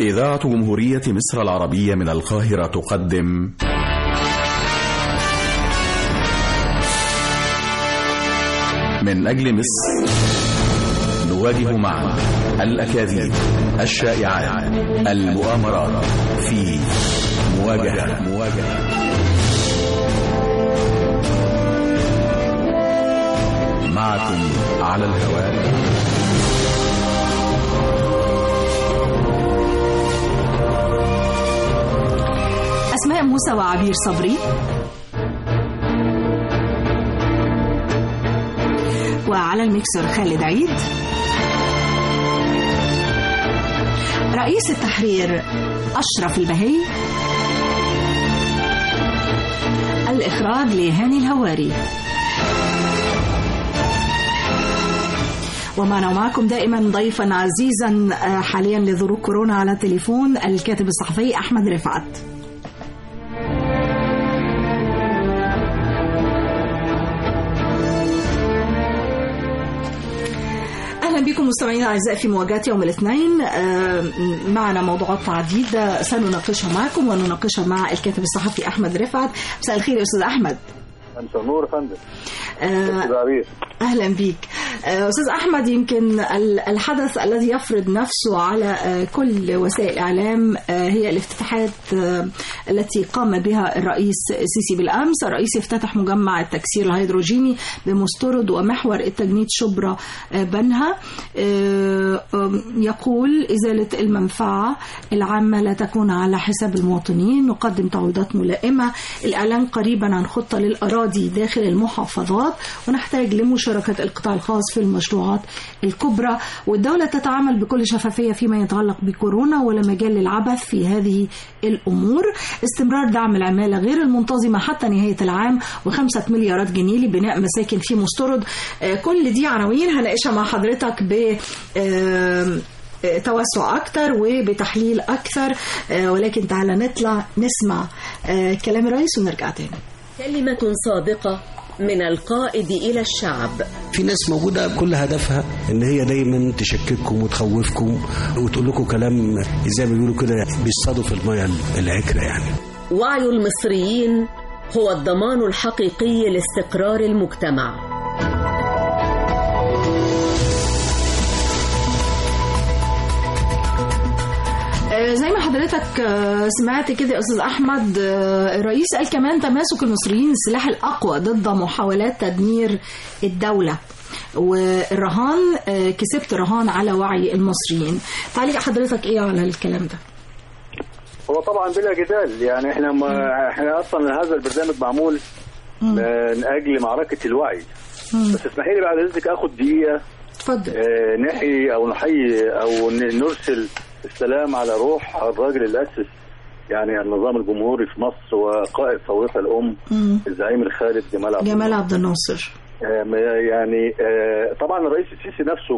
إذاعة جمهورية مصر العربية من القاهرة تقدم من أجل مصر نواجه معا الأكاذيب الشائعات المؤامرات في مواجهة مواجهة معكم على الهواء أسماء موسى وعبير صبري وعلى الميكسر خالد عيد رئيس التحرير أشرف البهي الإخراج لهاني الهواري ومعنا ومعكم دائما ضيفا عزيزا حاليا لظروف كورونا على التليفون الكاتب الصحفي أحمد رفعت اهلا بكم مستمعينا الاعزاء في مواجهه يوم الاثنين معنا موضوعات عديده سنناقشها معكم ونناقشها مع الكاتب الصحفي احمد رفعت مساء الخير يا استاذ احمد مساء النور يا فندم اهلا بيك استاذ احمد يمكن الحدث الذي يفرض نفسه على كل وسائل الاعلام هي الافتتاحات التي قام بها الرئيس السيسي بالامس الرئيس افتتح مجمع التكسير الهيدروجيني بمسترد ومحور التجنيد شبرا بنها يقول ازاله المنفعه العامه لا تكون على حساب المواطنين نقدم تعويضات ملائمه الاعلان قريبا عن خطه للاراضي داخل المحافظات ونحتاج لمشاركه القطاع الخاص في المشروعات الكبرى والدولة تتعامل بكل شفافية فيما يتعلق بكورونا ولا مجال للعبث في هذه الأمور استمرار دعم العمالة غير المنتظمة حتى نهاية العام وخمسة مليارات جنيه لبناء مساكن في مسترد كل دي عناوين هناقشها مع حضرتك ب توسع أكثر وبتحليل أكثر ولكن تعالى نطلع نسمع كلام الرئيس ونرجع تاني كلمة صادقة من القائد إلى الشعب في ناس موجودة كل هدفها إن هي دايما تشكككم وتخوفكم وتقول لكم كلام زي ما بيقولوا كده بيصطادوا في المية العكرة يعني وعي المصريين هو الضمان الحقيقي لاستقرار المجتمع زي ما حضرتك سمعت كده يا استاذ احمد الرئيس قال كمان تماسك المصريين السلاح الاقوى ضد محاولات تدمير الدوله والرهان كسبت رهان على وعي المصريين تعليق حضرتك ايه على الكلام ده هو طبعا بلا جدال يعني احنا ما احنا اصلا هذا البرنامج معمول من اجل معركه الوعي مم. بس اسمحي لي بعد اذنك اخد دقيقه اتفضل اه نحيي او نحيي او نرسل السلام على روح الراجل اللي اسس يعني النظام الجمهوري في مصر وقائد ثورتها الام مم. الزعيم الخالد جمال عبد جمال عبد الناصر يعني طبعا الرئيس السيسي نفسه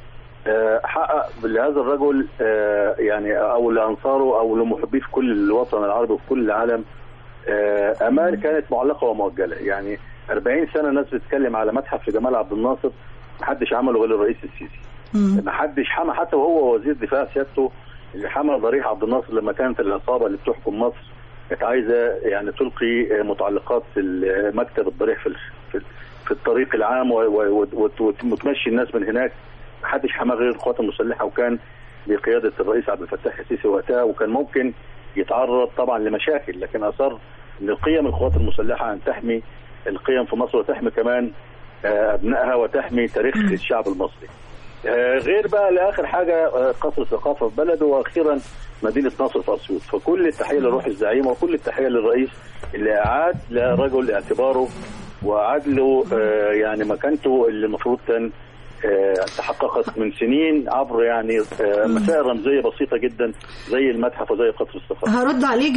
حقق لهذا الرجل يعني او لانصاره او لمحبيه في كل الوطن العربي وفي كل العالم امال كانت معلقه ومؤجله يعني 40 سنه الناس بتتكلم على متحف لجمال عبد الناصر محدش عمله غير الرئيس السيسي ما حدش حمى حتى وهو وزير دفاع سيادته اللي حمى ضريح عبد الناصر لما كانت العصابه اللي بتحكم مصر كانت عايزه يعني تلقي متعلقات في مكتب الضريح في في الطريق العام وتمشي الناس من هناك ما حدش حمى غير القوات المسلحه وكان بقياده الرئيس عبد الفتاح السيسي وقتها وكان ممكن يتعرض طبعا لمشاكل لكن اصر ان القيم القوات المسلحه ان تحمي القيم في مصر وتحمي كمان ابنائها وتحمي تاريخ الشعب المصري. غير بقى لاخر حاجه قصر الثقافه في بلده واخيرا مدينه نصر في اسيوط فكل التحيه لروح الزعيم وكل التحيه للرئيس اللي اعاد لرجل اعتباره واعاد له يعني مكانته اللي المفروض كان تحققت من سنين عبر يعني مسائل رمزيه بسيطه جدا زي المتحف وزي قصر الثقافه. هرد عليك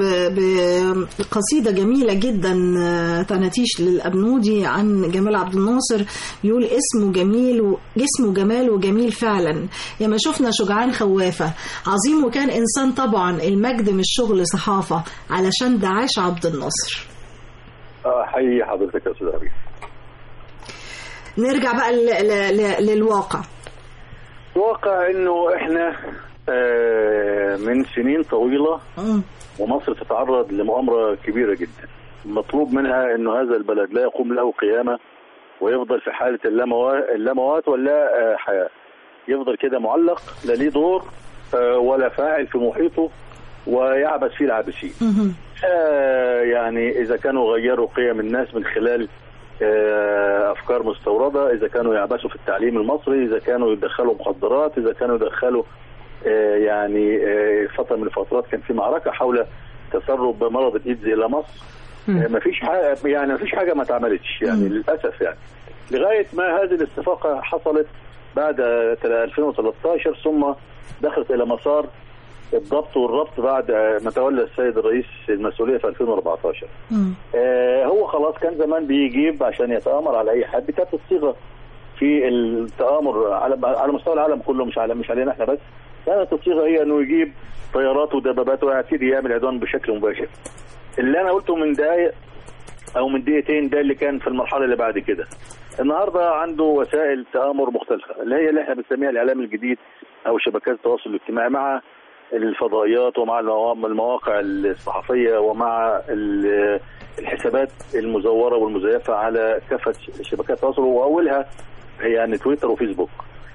بقصيده جميله جدا تناتيش للابنودي عن جمال عبد الناصر يقول اسمه جميل وجسمه جمال وجميل فعلا يا ما شفنا شجعان خوافه عظيم وكان انسان طبعا المجد مش شغل صحافه علشان ده عاش عبد الناصر. حقيقي حضرتك يا استاذ عبيد. نرجع بقى ل... ل... ل... للواقع الواقع انه احنا آه، من سنين طويله مم. ومصر تتعرض لمؤامره كبيره جدا مطلوب منها انه هذا البلد لا يقوم له قيامه ويفضل في حاله اللاموا- اللاموات ولا آه، حياه يفضل كده معلق لا ليه دور آه، ولا فاعل في محيطه ويعبث فيه العابثين مهم. آه، يعني اذا كانوا غيروا قيم الناس من خلال آه، افكار مستورده اذا كانوا يعبثوا في التعليم المصري اذا كانوا يدخلوا مخدرات اذا كانوا يدخلوا آه، يعني آه، فتره من الفترات كان في معركه حول تسرب مرض الايدز الى مصر مم. ما فيش حاجه يعني ما فيش حاجه ما اتعملتش يعني للاسف يعني لغايه ما هذه الاستفاقه حصلت بعد 2013 ثم دخلت الى مسار الضبط والربط بعد ما تولى السيد الرئيس المسؤوليه في 2014 مم. آه هو خلاص كان زمان بيجيب عشان يتآمر على اي حد كانت الصيغه في التآمر على على مستوى العالم كله مش على مش علينا احنا بس كانت الصيغه هي انه يجيب طيارات ودبابات ويبتدي يعمل عدوان بشكل مباشر اللي انا قلته من دقايق او من دقيقتين ده اللي كان في المرحله اللي بعد كده النهارده عنده وسائل تآمر مختلفه اللي هي اللي احنا بنسميها الاعلام الجديد او شبكات التواصل الاجتماعي مع الفضائيات ومع الموا- المواقع الصحفيه ومع ال- الحسابات المزوره والمزيفه على كافه شبكات التواصل واولها يعني تويتر وفيسبوك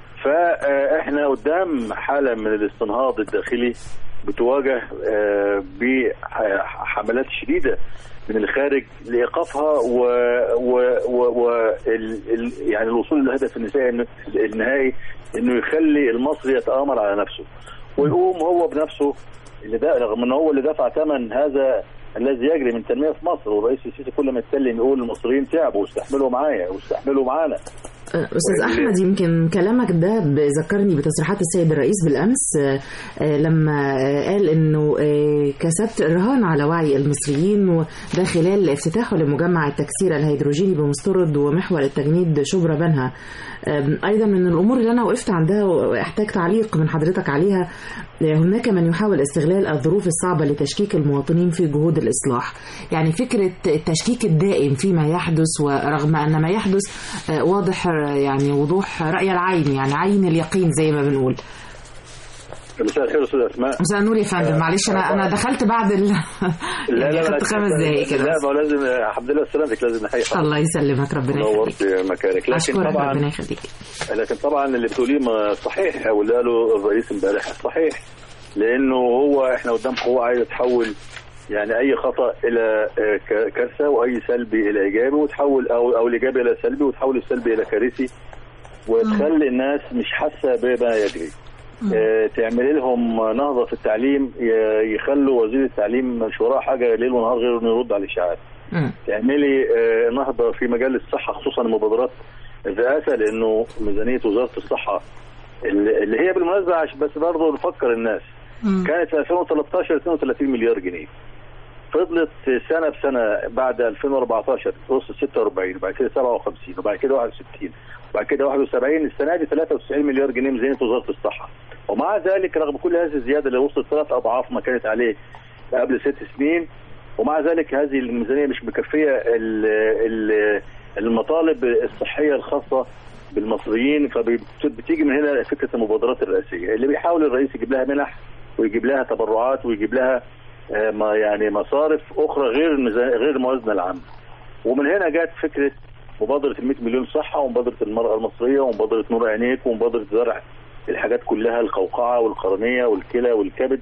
فاحنا قدام حاله من الاستنهاض الداخلي بتواجه آه، بحملات شديده من الخارج لايقافها و, و, و, و ال ال يعني الوصول للهدف النهائي النهائي انه يخلي المصري يتآمر على نفسه ويقوم هو بنفسه اللي ده رغم ان هو اللي دفع ثمن هذا الذي يجري من تنميه في مصر والرئيس السيسي كل ما يتكلم يقول المصريين تعبوا واستحملوا معايا واستحملوا معانا أستاذ أحمد يمكن كلامك ده بذكرني بتصريحات السيد الرئيس بالأمس آه، آه، لما آه، قال إنه آه، كسبت الرهان على وعي المصريين وده خلال افتتاحه لمجمع التكسير الهيدروجيني بمسترد ومحور التجنيد شبرا بنها آم، أيضا من الأمور اللي أنا وقفت عندها واحتاج تعليق من حضرتك عليها آه، هناك من يحاول استغلال الظروف الصعبة لتشكيك المواطنين في جهود الإصلاح يعني فكرة التشكيك الدائم فيما يحدث ورغم أن ما يحدث آه، واضح آه، يعني وضوح رأي العين يعني عين اليقين زي ما بنقول مساء الخير استاذ اسماء مساء النور يا فندم معلش أنا أنا دخلت بعد ال يعني خدت خمس دقايق كده لا بس. ما هو لازم الحمد لله سلامتك لازم نحيي حضرتك. الله يسلمك ربنا نورت يخليك مكانك لكن أشكرك ربنا طبعا يخليك لكن طبعا اللي بتقوليه ما صحيح واللي قاله الرئيس امبارح صحيح لانه هو احنا قدام قوه عايزه تحول يعني اي خطا الى آه، ك- كارثه واي سلبي الى ايجابي وتحول او او الايجابي الى سلبي وتحول السلبي الى كارثي وتخلي الناس مش حاسه بما يجري آه، تعمل لهم نهضه في التعليم ي- يخلوا وزير التعليم مش وراه حاجه ليل ونهار غير انه يرد على الاشاعات مم. تعملي آه، نهضه في مجال الصحه خصوصا مبادرات الرئاسه لانه ميزانيه وزاره الصحه اللي اللي هي بالمناسبه عشان بس برضه نفكر الناس مم. كانت في 2013 32 مليار جنيه فضلت سنه بسنه بعد 2014 توصل 46 وبعد كده 57 وبعد كده 61 وبعد كده 71 السنه دي 93 مليار جنيه ميزانيه وزاره الصحه ومع ذلك رغم كل هذه الزياده اللي وصلت ثلاث اضعاف ما كانت عليه قبل ست سنين ومع ذلك هذه الميزانيه مش مكفيه ال- ال- المطالب الصحيه الخاصه بالمصريين فبتيجي من هنا فكره المبادرات الرئاسيه اللي بيحاول الرئيس يجيب لها منح ويجيب لها تبرعات ويجيب لها آه، ما يعني مصارف اخرى غير الميزان- غير الموازنه العامه ومن هنا جت فكره مبادره ال 100 مليون صحه ومبادره المراه المصريه ومبادره نور عينيك ومبادره زرع الحاجات كلها القوقعه والقرنيه والكلى والكبد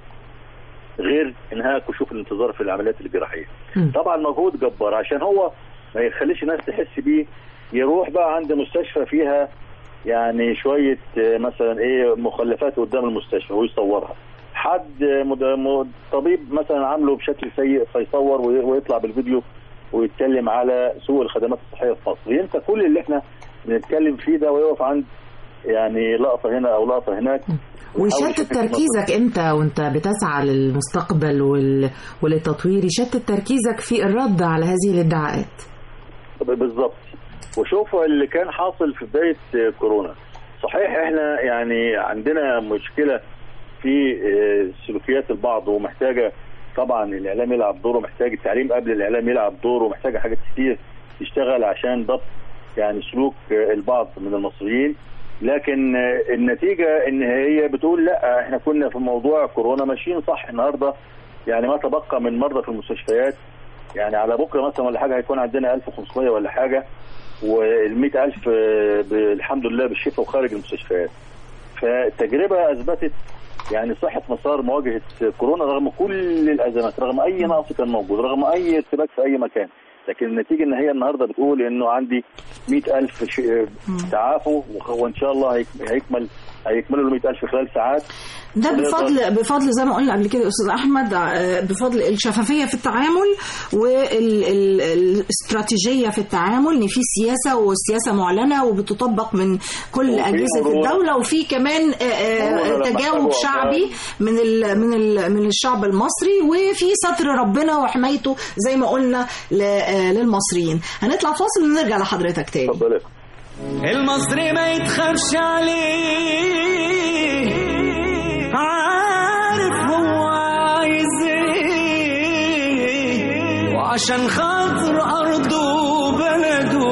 غير انهاء كشوف الانتظار في العمليات الجراحيه. مم. طبعا مجهود جبار عشان هو ما يخليش الناس تحس بيه يروح بقى عند مستشفى فيها يعني شويه آه، مثلا ايه مخلفات قدام المستشفى ويصورها. حد آه، مد- م- طبيب مثلا عامله بشكل سيء فيصور وي- ويطلع بالفيديو ويتكلم على سوء الخدمات الصحيه في مصر ينسى كل اللي احنا بنتكلم فيه ده ويقف عند يعني لقطه هنا او لقطه هناك ويشتت ويحاول يشتت تركيزك انت وانت بتسعى للمستقبل وال... وللتطوير يشتت تركيزك في الرد على هذه الادعاءات بالظبط وشوفوا اللي كان حاصل في بدايه كورونا صحيح احنا يعني عندنا مشكله في آه، سلوكيات البعض ومحتاجه طبعا الاعلام يلعب دوره محتاج التعليم قبل الاعلام يلعب دوره ومحتاجه حاجات كتير تشتغل عشان ضبط يعني سلوك آه، البعض من المصريين لكن آه، النتيجه ان هي بتقول لا احنا كنا في موضوع كورونا ماشيين صح النهارده يعني ما تبقى من مرضى في المستشفيات يعني على بكره مثلا ولا حاجه هيكون عندنا 1500 ولا حاجه وال 100000 آه، ب- الحمد لله بالشفاء وخارج المستشفيات فالتجربه اثبتت يعني صحه مسار مواجهه كورونا رغم كل الازمات رغم اي نقص كان موجود رغم اي ارتباك في اي مكان لكن النتيجه ان هي النهارده بتقول انه عندي 100000 ش- تعافوا وخ- وان شاء الله هيك- هيكمل هيكملوا ال 100000 خلال ساعات ده بفضل بفضل زي ما قلنا قبل كده يا استاذ احمد آه، بفضل الشفافيه في التعامل والاستراتيجيه في التعامل ان في سياسه والسياسه معلنه وبتطبق من كل وفي اجهزه مرونة. الدوله وفي كمان آه، آه، مرونة لما تجاوب احتاجوا شعبي من ال من ال من الشعب المصري وفي ستر ربنا وحمايته زي ما قلنا ل- آه، للمصريين هنطلع فاصل ونرجع لحضرتك تاني اتفضل المصري ما يتخافش عليه عارف هو عايز ايه وعشان خاطر ارضه وبلده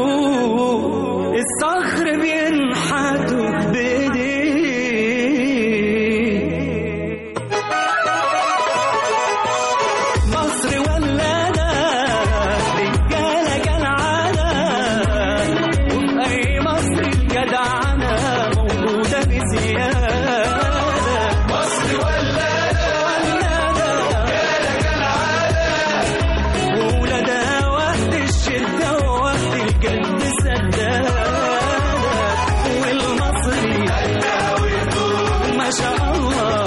الصخر بينحتوا بايديه مصر ولادة رجالة كالعادة وفي أي مصر الجدعنة موجودة بزيادة مصر ولادة رجالة كالعادة وولادها وقت الشدة ووقت الجد سدادة والمصري ما شاء الله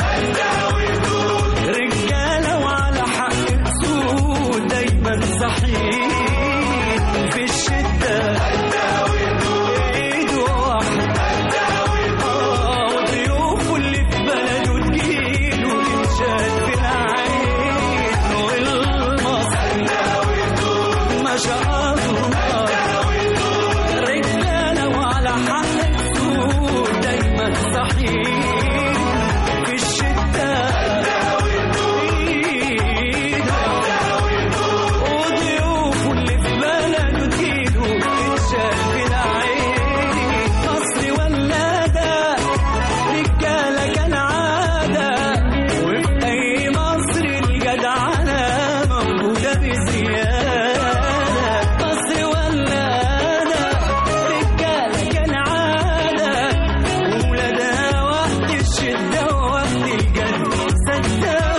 رجالة وعلى حق السود دايما صحيح في الشدة ايده واحدة آه، وضيوفه اللي في بلده تجيله تتشال في العين والمصري ما شاء الله رجالة وعلى حق السود دايما صحيح في الشدة وضيوفه اللي في بلده تجيله تتشال في العين مصر ولادة رجالة كالعادة وفي أي مصر الجدعنة موجودة بزيادة مصر ولادة رجالة كالعادة وولادها وقت الشدة ووقت الجد سدادة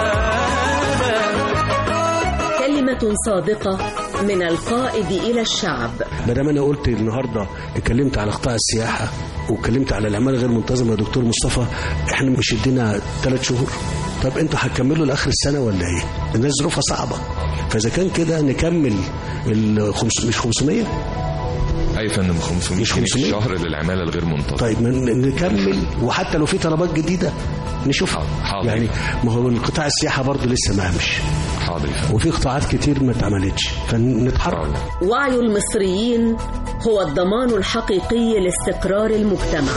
كلمة صادقة من القائد إلى الشعب ما دام انا قلت النهارده اتكلمت على قطاع السياحه واتكلمت على الاعمال غير منتظمه يا دكتور مصطفى احنا مش ادينا ثلاث شهور طب انتوا هتكملوا لاخر السنه ولا ايه؟ الناس ظروفها صعبه فاذا كان كده نكمل ال خمس مش 500 اي فندم 500 مش جنيه في 500. الشهر للعماله الغير منتظمه طيب من- نكمل وحتى لو في طلبات جديده نشوفها حاضر. يعني ما هو القطاع السياحه برضه لسه ما قامش حاضر يا فندم وفي قطاعات كتير ما اتعملتش فنتحرك حاضر. وعي المصريين هو الضمان الحقيقي لاستقرار المجتمع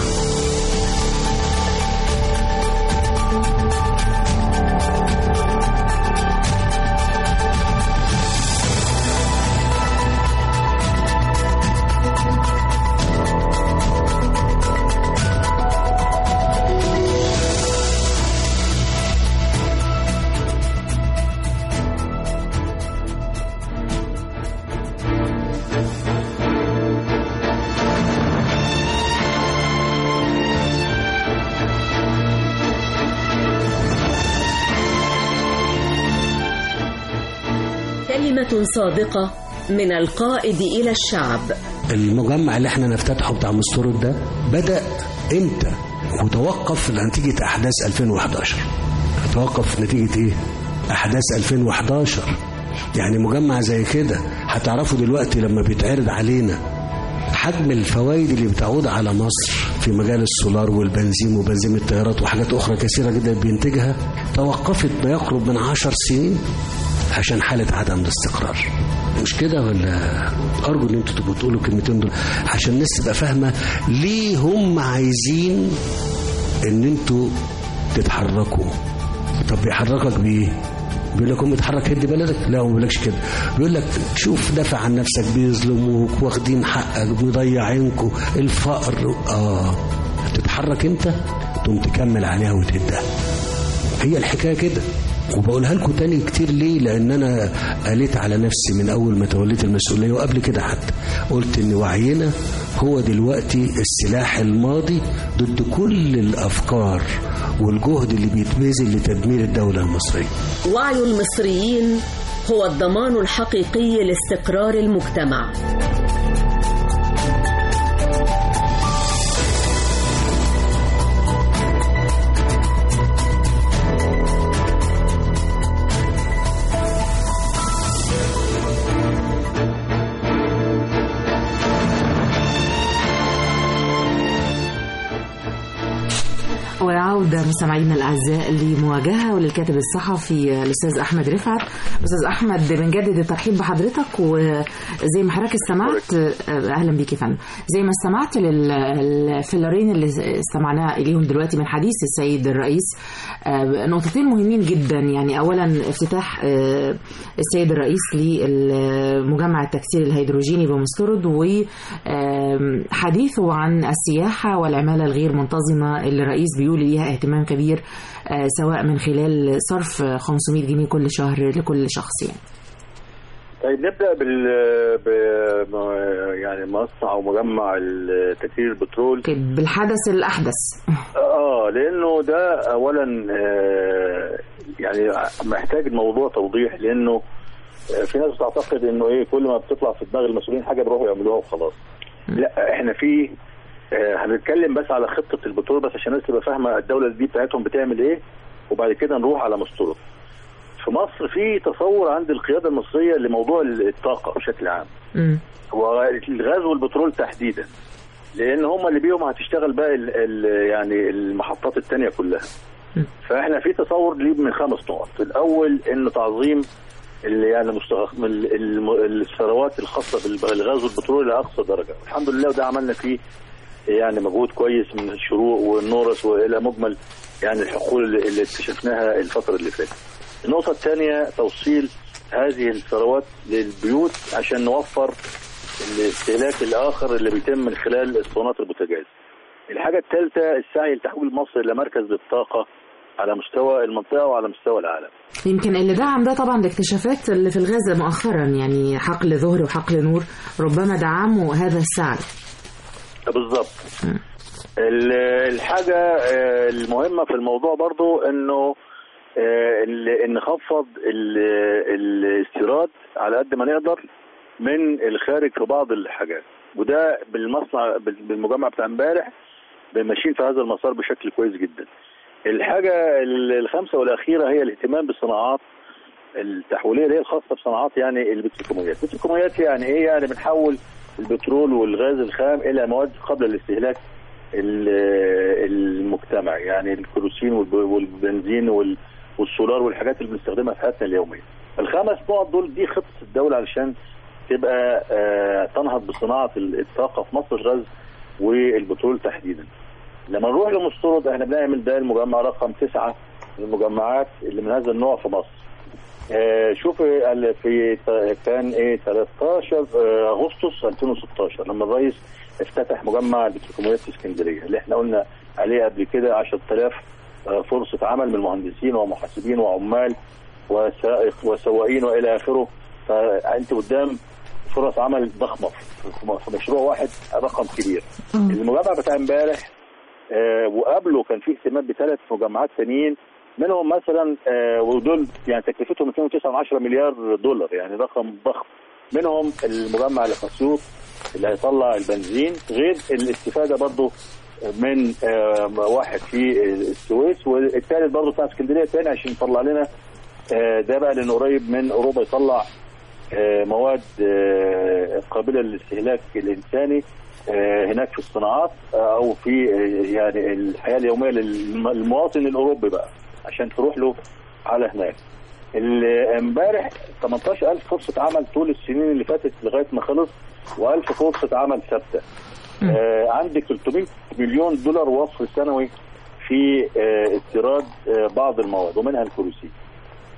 كلمة صادقة من القائد إلى الشعب المجمع اللي احنا نفتتحه بتاع مستورد ده بدأ امتى وتوقف نتيجة أحداث 2011 توقف نتيجة ايه أحداث 2011 يعني مجمع زي كده هتعرفوا دلوقتي لما بيتعرض علينا حجم الفوائد اللي بتعود على مصر في مجال السولار والبنزين وبنزين الطيارات وحاجات أخرى كثيرة جدا بينتجها توقفت ما يقرب من عشر سنين عشان حالة عدم الاستقرار مش كده ولا أرجو إن أنتوا تبقوا تقولوا الكلمتين دول عشان الناس تبقى فاهمة ليه هم عايزين إن أنتوا تتحركوا طب بيحركك بإيه؟ بيقول لك قوم اتحرك هدي بلدك لا هو ما بيقولكش كده بيقول لك شوف دافع عن نفسك بيظلموك واخدين حقك بيضيعينكوا الفقر اه تتحرك انت تقوم تكمل عليها وتهدها هي الحكايه كده وبقولها لكم تاني كتير ليه لان انا قالت على نفسي من اول ما توليت المسؤوليه وقبل كده حتى قلت ان وعينا هو دلوقتي السلاح الماضي ضد كل الافكار والجهد اللي بيتبذل لتدمير الدوله المصريه وعي المصريين هو الضمان الحقيقي لاستقرار المجتمع وعودة مستمعينا الأعزاء لمواجهة وللكاتب الصحفي الأستاذ أحمد رفعت أستاذ أحمد بنجدد الترحيب بحضرتك وزي ما حضرتك استمعت أهلا بيك يا فندم زي ما استمعت للفيلرين اللي استمعنا إليهم دلوقتي من حديث السيد الرئيس آه، نقطتين مهمين جدا يعني أولا افتتاح آه، السيد الرئيس لمجمع التكسير الهيدروجيني بمسترد وحديثه عن السياحة والعمالة الغير منتظمة اللي الرئيس بيقول ليها اهتمام كبير آه، سواء من خلال صرف 500 جنيه كل شهر لكل شخص يعني طيب نبدا بال ب... يعني مصنع او مجمع التكرير البترول بالحدث الأحدث اه لانه ده اولا آه، يعني محتاج الموضوع توضيح لانه آه، في ناس بتعتقد انه ايه كل ما بتطلع في دماغ المسؤولين حاجه بيروحوا يعملوها وخلاص لا احنا في آه، هنتكلم بس على خطه البترول بس عشان الناس تبقى فاهمه الدوله دي بتاعتهم بتعمل ايه وبعد كده نروح على مستورد في مصر في تصور عند القياده المصريه لموضوع الطاقه بشكل عام مم. والغاز والبترول تحديدا لان هم اللي بيهم هتشتغل بقى ال ال يعني المحطات التانية كلها فاحنا في تصور ليه من خمس نقط الاول انه تعظيم اللي يعني مستغ... من ال- الم- الثروات الخاصه بالغاز والبترول لاقصى درجه الحمد لله وده عملنا فيه يعني مجهود كويس من الشروق والنورس والى مجمل يعني الحقول اللي اللي اكتشفناها الفتره اللي فاتت النقطه الثانيه توصيل هذه الثروات للبيوت عشان نوفر الاستهلاك الاخر اللي بيتم من خلال اسطوانات البوتاجاز. الحاجه الثالثه السعي لتحويل مصر الى مركز للطاقه على مستوى المنطقه وعلى مستوى العالم. يمكن اللي دعم ده طبعا الاكتشافات اللي في الغاز مؤخرا يعني حقل ظهر وحقل نور ربما دعموا هذا السعي بالظبط. ال- الحاجه آه، المهمه في الموضوع برضو انه آه، ال- نخفض ال- الاستيراد على قد ما نقدر من الخارج في بعض الحاجات وده بالمصنع بال- بالمجمع بتاع امبارح ماشيين في هذا المسار بشكل كويس جدا. الحاجه ال- الخامسه والاخيره هي الاهتمام بالصناعات التحويليه اللي هي الخاصه بصناعات يعني البتروكيماويات، البتروكيماويات يعني ايه؟ يعني بنحول البترول والغاز الخام الى مواد قبل الاستهلاك ال- المجتمعي يعني الكيروسين والب- والبنزين وال- والسولار والحاجات اللي بنستخدمها في حياتنا اليوميه. الخمس نقط دول دي خطه الدوله علشان تبقى آه، تنهض بصناعه الطاقه في مصر الغاز والبترول تحديدا. لما نروح لمستورد احنا بنعمل ده المجمع رقم تسعة من المجمعات اللي من هذا النوع في مصر. آه شوف ال- في ت- كان ايه 13 آه، اغسطس 2016 لما الرئيس افتتح مجمع البتروكيماويات في اسكندريه اللي احنا قلنا عليه قبل كده 10000 آه، فرصه عمل من مهندسين ومحاسبين وعمال وسائق وسواقين والى اخره فانت قدام فرص عمل ضخمه في- في مشروع واحد رقم كبير. المجمع بتاع امبارح آه، وقبله كان في اهتمام بثلاث مجمعات ثانيين منهم مثلا آه، ودول يعني تكلفتهم 2.9 مليار دولار يعني رقم ضخم منهم المجمع اللي في اسيوط اللي هيطلع البنزين غير الاستفاده برضه من آه، واحد في السويس والثالث برضه بتاع اسكندريه تاني عشان يطلع لنا آه، ده بقى لانه قريب من اوروبا يطلع آه، مواد آه، قابله للاستهلاك الانساني آه، هناك في الصناعات آه، او في آه، يعني الحياه اليوميه للمواطن الاوروبي بقى عشان تروح له على هناك. ال- امبارح 18000 فرصه عمل طول السنين اللي فاتت لغايه ما خلص و1000 فرصه عمل ثابته. آه عندك 300 مليون دولار وصف سنوي في آه استيراد آه بعض المواد ومنها الكروسي.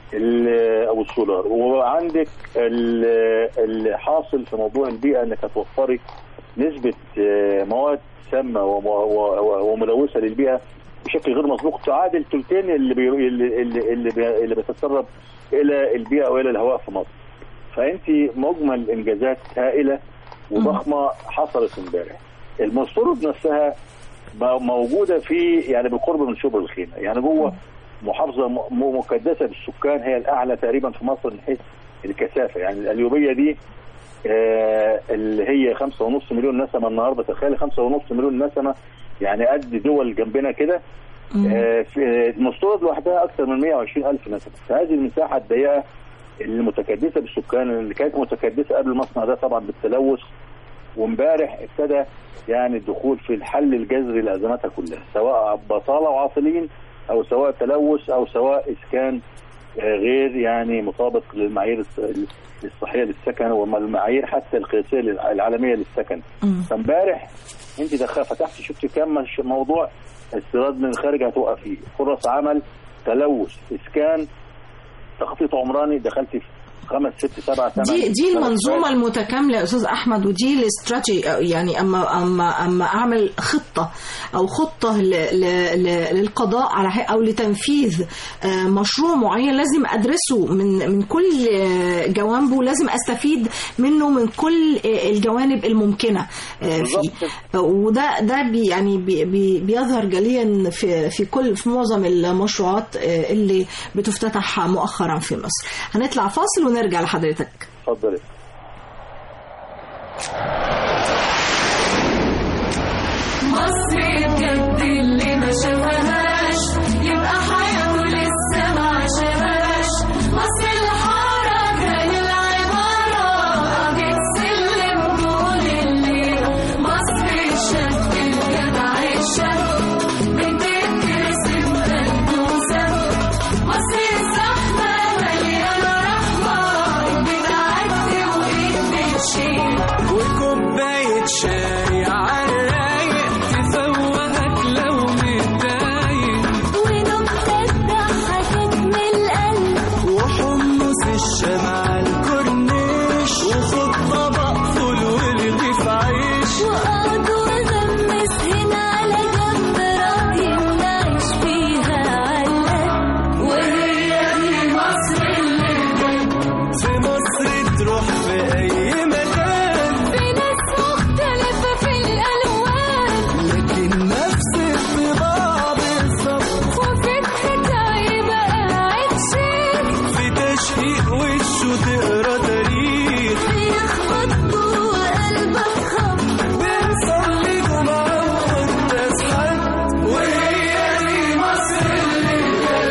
ال- او السولار وعندك ال- اللي حاصل في موضوع البيئه انك هتوفري نسبه آه، مواد سامه وم- و- و- وملوثه للبيئه بشكل غير مسبوق تعادل ثلثين اللي بي اللي اللي اللي, بي اللي بتتسرب الى البيئه والى الهواء في مصر. فانت مجمل انجازات هائله وضخمه حصلت امبارح. المستورد نفسها م- موجوده في يعني بالقرب من شبر الخيمه، يعني جوه محافظه م- م- مكدسه بالسكان هي الاعلى تقريبا في مصر من حيث الكثافه، يعني القليوبيه دي آه، اللي هي خمسة ونص مليون نسمة النهاردة تخيل خمسة ونص مليون نسمة يعني قد دول جنبنا كده آه، في- المستورد لوحدها أكثر من 120 ألف نسمة فهذه المساحة الضيقة المتكدسة بالسكان اللي كانت متكدسة قبل المصنع ده طبعا بالتلوث وامبارح ابتدى يعني الدخول في الحل الجذري لأزماتها كلها سواء بطالة وعاطلين أو سواء تلوث أو سواء إسكان آه، غير يعني مطابق للمعايير الص- الصحيه للسكن والمعايير حتى القياسيه للع- العالميه للسكن فامبارح انت دخل فتحت شفت كم مش- موضوع استيراد من الخارج هتوقف فيه فرص عمل تلوث اسكان تخطيط عمراني دخلت في خمس ست سبع ثمان دي دي ثمان المنظومه سنوات. المتكامله يا استاذ احمد ودي الاستراتيجي يعني اما اما اما اعمل خطه او خطه ل ل ل للقضاء على حق او لتنفيذ آه، مشروع معين لازم ادرسه من من كل آه، جوانبه لازم استفيد منه من كل آه، الجوانب الممكنه آه، فيه وده ده بي يعني بي بي بيظهر جليا في في كل في معظم المشروعات آه، اللي بتفتتح مؤخرا في مصر هنطلع فاصل ونرجع لحضرتك اتفضلي مصر بجد اللي ما شافهاش يبقى حياته لسه ما عاشهاش مصر الحارة كان العمارة قضية سلم طول الليل مصر الشاب الجدع الشاب بتترسم بلدوسة مصر الزحمة مليانة رحمة بتعدي وإيد بتشيل وكوباية شاي عالرايق تفوقك لو متضايق ونكتة ضحكت من القلب وحمص الشمع على الكورنيش وخد طبق فول ورغيف عيش وقعد وغمس هنا على جنب راضي نعيش فيها علقة وهي دي مصر اللي بجد في مصر تروح في أي مكان في ناس مختلفة في الألوان لكن نفس الطباع بالظبط وفكرة يبقى قاعد شيك في تشقيق وشه تقرا تاريخ بيخبط جوه قلبك خبط بنصلي جمعة وقداس حد وهي دي مصر اللي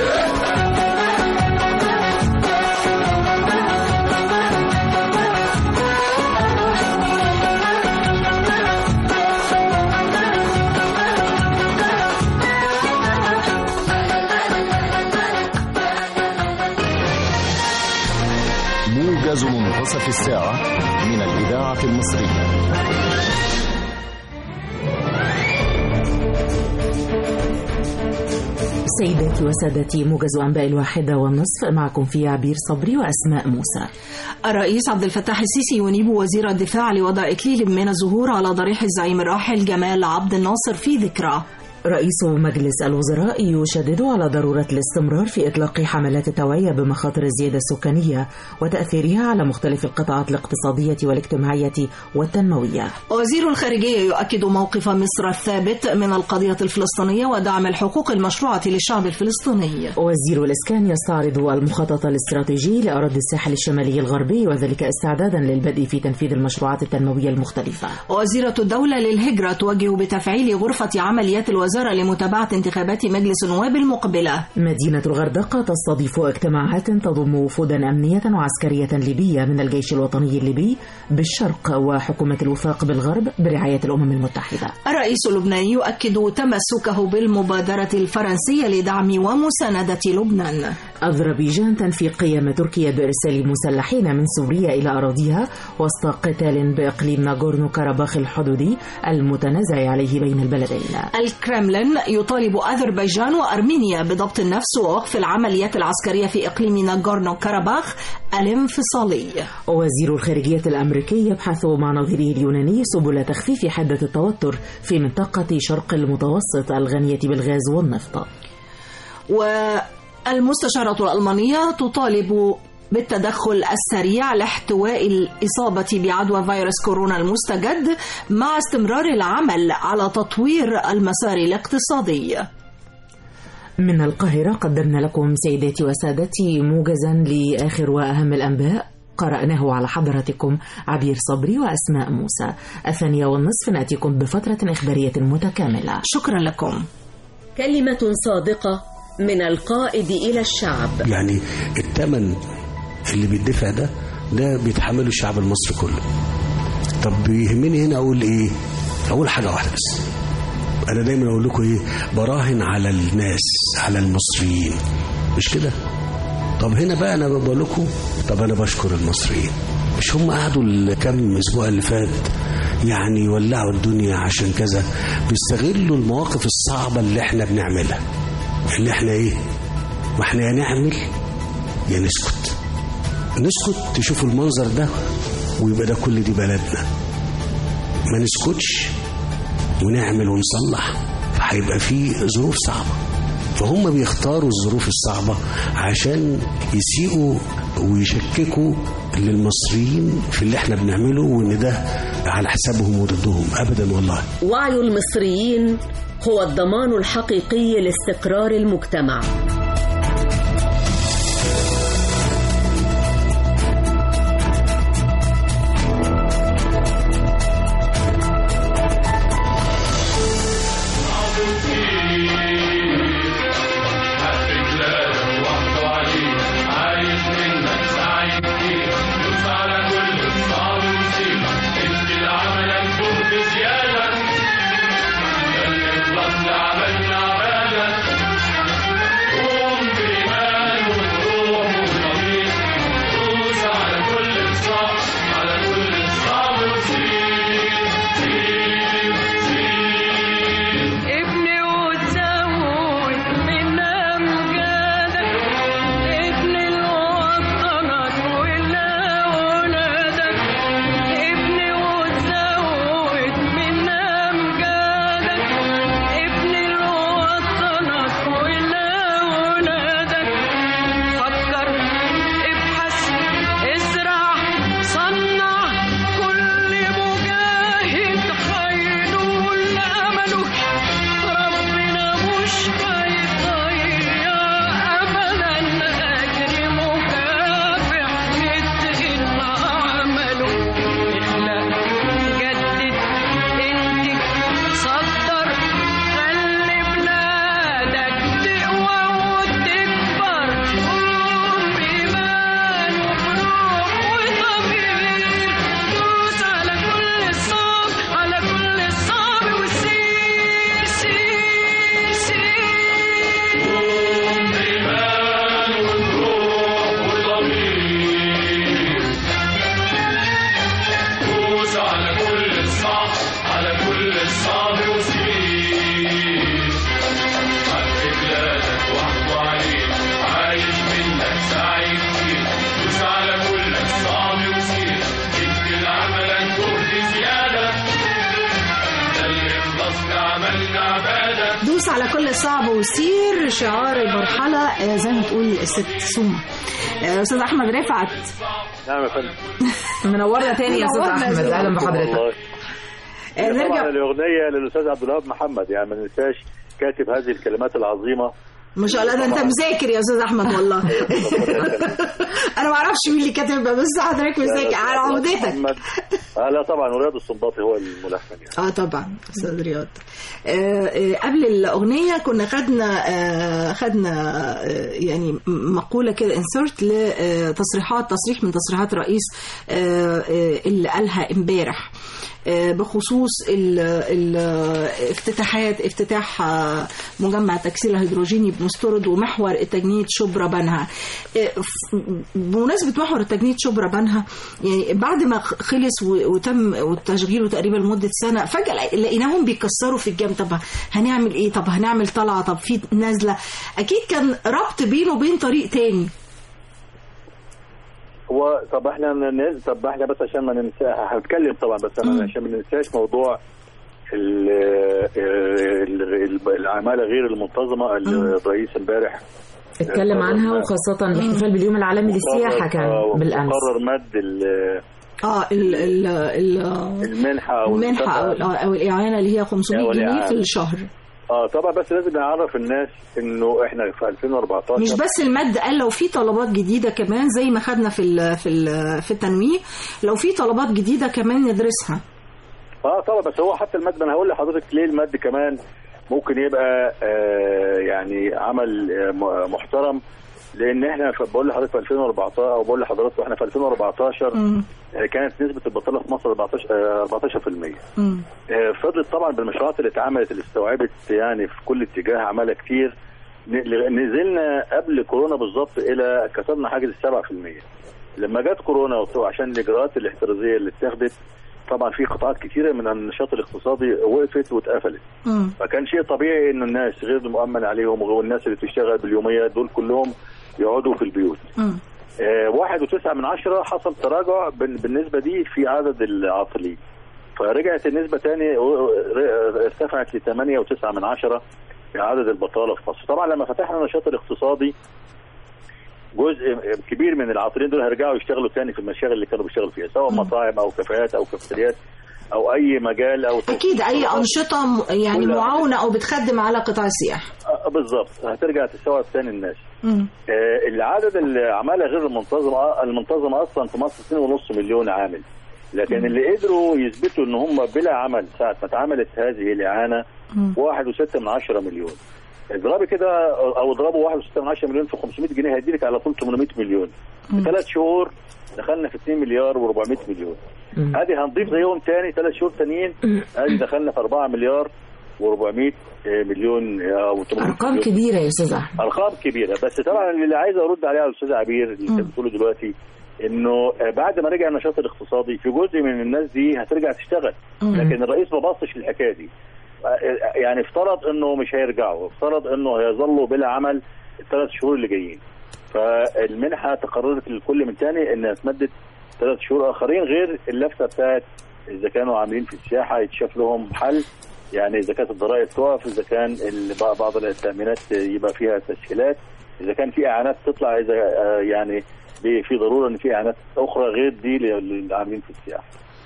موجز منتصف الساعة من الإذاعة المصرية سيداتي وسادتي موجز أنباء الواحدة والنصف معكم في عبير صبري وأسماء موسى الرئيس عبد الفتاح السيسي ينيب وزير الدفاع لوضع إكليل من الزهور على ضريح الزعيم الراحل جمال عبد الناصر في ذكراه رئيس مجلس الوزراء يشدد على ضرورة الاستمرار في إطلاق حملات التوعية بمخاطر الزيادة السكانية وتأثيرها على مختلف القطاعات الاقتصادية والاجتماعية والتنموية وزير الخارجية يؤكد موقف مصر الثابت من القضية الفلسطينية ودعم الحقوق المشروعة للشعب الفلسطيني وزير الإسكان يستعرض المخطط الاستراتيجي لأراضي الساحل الشمالي الغربي وذلك استعدادا للبدء في تنفيذ المشروعات التنموية المختلفة وزيرة الدولة للهجرة توجه بتفعيل غرفة عمليات الوزارة لمتابعة انتخابات مجلس النواب المقبلة مدينة الغردقة تستضيف اجتماعات تضم وفودا أمنية وعسكرية ليبية من الجيش الوطني الليبي بالشرق وحكومة الوفاق بالغرب برعاية الأمم المتحدة الرئيس اللبناني يؤكد تمسكه بالمبادرة الفرنسية لدعم ومساندة لبنان أذربيجان تنفي قيام تركيا بإرسال مسلحين من سوريا إلى أراضيها وسط قتال بإقليم ناغورنو كاراباخ الحدودي المتنازع عليه بين البلدين الكرملين يطالب أذربيجان وأرمينيا بضبط النفس ووقف العمليات العسكرية في إقليم ناغورنو كاراباخ الانفصالي وزير الخارجية الأمريكي يبحث مع نظيره اليوناني سبل تخفيف حدة التوتر في منطقة شرق المتوسط الغنية بالغاز والنفط والمستشارة الألمانية تطالب بالتدخل السريع لاحتواء الإصابة بعدوى فيروس كورونا المستجد مع استمرار العمل على تطوير المسار الاقتصادي من القاهرة قدمنا لكم سيداتي وسادتي موجزا لآخر وأهم الأنباء قرأناه على حضراتكم عبير صبري وأسماء موسى الثانية والنصف نأتيكم بفترة إخبارية متكاملة شكرا لكم كلمة صادقة من القائد إلى الشعب يعني الثمن اللي بيدفع ده ده بيتحمله الشعب المصري كله طب بيهمني هنا اقول ايه اقول حاجه واحده بس انا دايما اقول لكم ايه براهن على الناس على المصريين مش كده طب هنا بقى انا بقول لكم طب انا بشكر المصريين مش هم قعدوا الكام اسبوع اللي فات يعني يولعوا الدنيا عشان كذا بيستغلوا المواقف الصعبه اللي احنا بنعملها اللي احنا ايه ما احنا يا نعمل يا نسكت نسكت تشوفوا المنظر ده ويبقى ده كل دي بلدنا ما نسكتش ونعمل ونصلح فهيبقى في ظروف صعبة فهم بيختاروا الظروف الصعبة عشان يسيئوا ويشككوا للمصريين في اللي احنا بنعمله وان ده على حسابهم وضدهم ابدا والله وعي المصريين هو الضمان الحقيقي لاستقرار المجتمع ابني وتزود من أمجادك ابني لوطنك ولأولادك ابني وتزود من أمجادك ابني لوطنك ولأولادك فكر ابحث ازرع صنع كل مجاهد هينول أمله ربنا مش هيضيع أبدا أجر مكافح متقن عمله اخلق جدد انتج صدر خلي بلادك تقوى وتكبر قوم بإيمان وبروح وضمير دوس على كل الصعب على كل الصعب وسير سير سير قوم بإيمان وبروح وضمير دوس على كل الصعب على كل الصعب وسير حق بلادك واحكوا عليك عايش منك سعيد فيك دوس على كل الصعب وسير ادي لعملك جهد زيادة ده اللي خلصنا عملنا عبادة دوس على كل صعب وسير شعار المرحلة آه، زي ما تقول الست سومة آه، أستاذ أحمد رفعت نعم يا فندم منورنا تاني يا أستاذ منورنا يا أحمد أستاذ أهلا والله. بحضرتك آه، طبعا نرجع الاغنيه للاستاذ عبد الوهاب محمد يعني ما ننساش كاتب هذه الكلمات العظيمه ما شاء الله ده انت مذاكر يا استاذ احمد والله انا ما اعرفش مين اللي كاتبها بس حضرتك مذاكر على عودتك محمد آه لا طبعا ورياض السنباطي هو الملحن يعني اه طبعا استاذ رياض آه آه، قبل الاغنيه كنا خدنا آه خدنا آه يعني م- مقوله كده انسرت لتصريحات تصريح من تصريحات رئيس آه آه اللي قالها امبارح آه، بخصوص ال- ال- افتتاحات افتتاح آه، مجمع التكسير الهيدروجيني بمستورد ومحور تجنيد شبرا بنها آه، ف- بمناسبة محور تجنيد شبرا بنها يعني بعد ما خ- خلص و- وتم تشغيله تقريبا لمدة سنة فجأة لقيناهم بيكسروا في الجام طب هنعمل ايه طب هنعمل طلعة طب في نازلة اكيد كان ربط بينه وبين طريق تاني هو طب احنا ن- طب احنا بس عشان ما ننسى هنتكلم طبعا بس انا عشان ما ننساش موضوع ال- ال- ال- العماله غير المنتظمه اللي الرئيس امبارح اتكلم عنها وخاصة الاحتفال باليوم العالمي للسياحة كان آه، بالأمس قرر مد ال- اه ال ال ال المنحه او المنحة او المكافأة. او الاعانة اللي هي 500 أو جنيه الإعانة. في الشهر اه طبعا بس لازم نعرف الناس انه احنا في 2014 مش بس المد قال لو في طلبات جديده كمان زي ما خدنا في ال في ال في التنويه لو في طلبات جديده كمان ندرسها اه طبعا بس هو حتى المد ما انا هقول لحضرتك ليه المد كمان ممكن يبقى آه يعني عمل آه م- محترم لان احنا ف- بقول لحضرتك في 2014 او بقول لحضرتك احنا في 2014 مم. آه كانت نسبه البطاله في مصر 14 آه 14% مم. آه، فضلت طبعا بالمشروعات اللي اتعملت اللي استوعبت يعني في كل اتجاه عماله كتير ن- نزلنا قبل كورونا بالظبط الى كسرنا حاجز السبعة في المية لما جت كورونا وط- عشان الاجراءات الاحترازيه اللي اتخذت طبعا في قطاعات كتيره من النشاط الاقتصادي وقفت واتقفلت مم. فكان شيء طبيعي انه الناس غير المؤمن عليهم والناس اللي بتشتغل باليوميه دول كلهم يقعدوا في البيوت مم. آه، واحد وتسعة من عشرة حصل تراجع بال- بالنسبة دي في عدد العاطلين فرجعت النسبة تاني و- ر- ارتفعت لثمانية وتسعة من عشرة في عدد البطالة في مصر طبعا لما فتحنا النشاط الاقتصادي جزء كبير من العاطلين دول هيرجعوا يشتغلوا تاني في المشاغل اللي كانوا بيشتغلوا فيها سواء مطاعم او كافيهات او كافيتريات او اي مجال او اكيد اي انشطه م- يعني كلها. معاونه او بتخدم على قطاع السياحه آه، بالظبط هترجع تستوعب تاني الناس مم. آه، العدد العمالة غير المنتظمة المنتظمة أصلا في مصر 2.5 مليون عامل لكن اللي قدروا يثبتوا ان هم بلا عمل ساعة ما اتعملت هذه الإعانة مم. واحد وستة من عشرة مليون اضربي كده او اضربوا واحد وستة من عشرة مليون في 500 جنيه هيديلك على طول 800 مليون في ثلاث شهور دخلنا في 2 مليار و400 مليون هذه هنضيف زيهم تاني ثلاث شهور تانيين هذه دخلنا في 4 مليار و400 مليون او 800 أرقام مليون. كبيرة يا أستاذ أحمد ارقام كبيره بس طبعا اللي عايز ارد عليه على الاستاذ عبير اللي انت بتقوله دلوقتي انه آه، بعد ما رجع النشاط الاقتصادي في جزء من الناس دي هترجع تشتغل مم. لكن الرئيس ما بصش للحكايه دي آه، يعني افترض انه مش هيرجعوا افترض انه هيظلوا بلا عمل الثلاث شهور اللي جايين فالمنحه تقررت للكل من تاني انها تمدد ثلاث شهور اخرين غير اللفته بتاعت اذا كانوا عاملين في السياحه يتشاف لهم حل يعني اذا كانت الضرائب تقف اذا كان ال- بعض- بعض التامينات يبقى فيها تسهيلات اذا كان في اعانات تطلع اذا آه، يعني ب- في ضروره ان في اعانات اخرى غير دي للعاملين في السياحه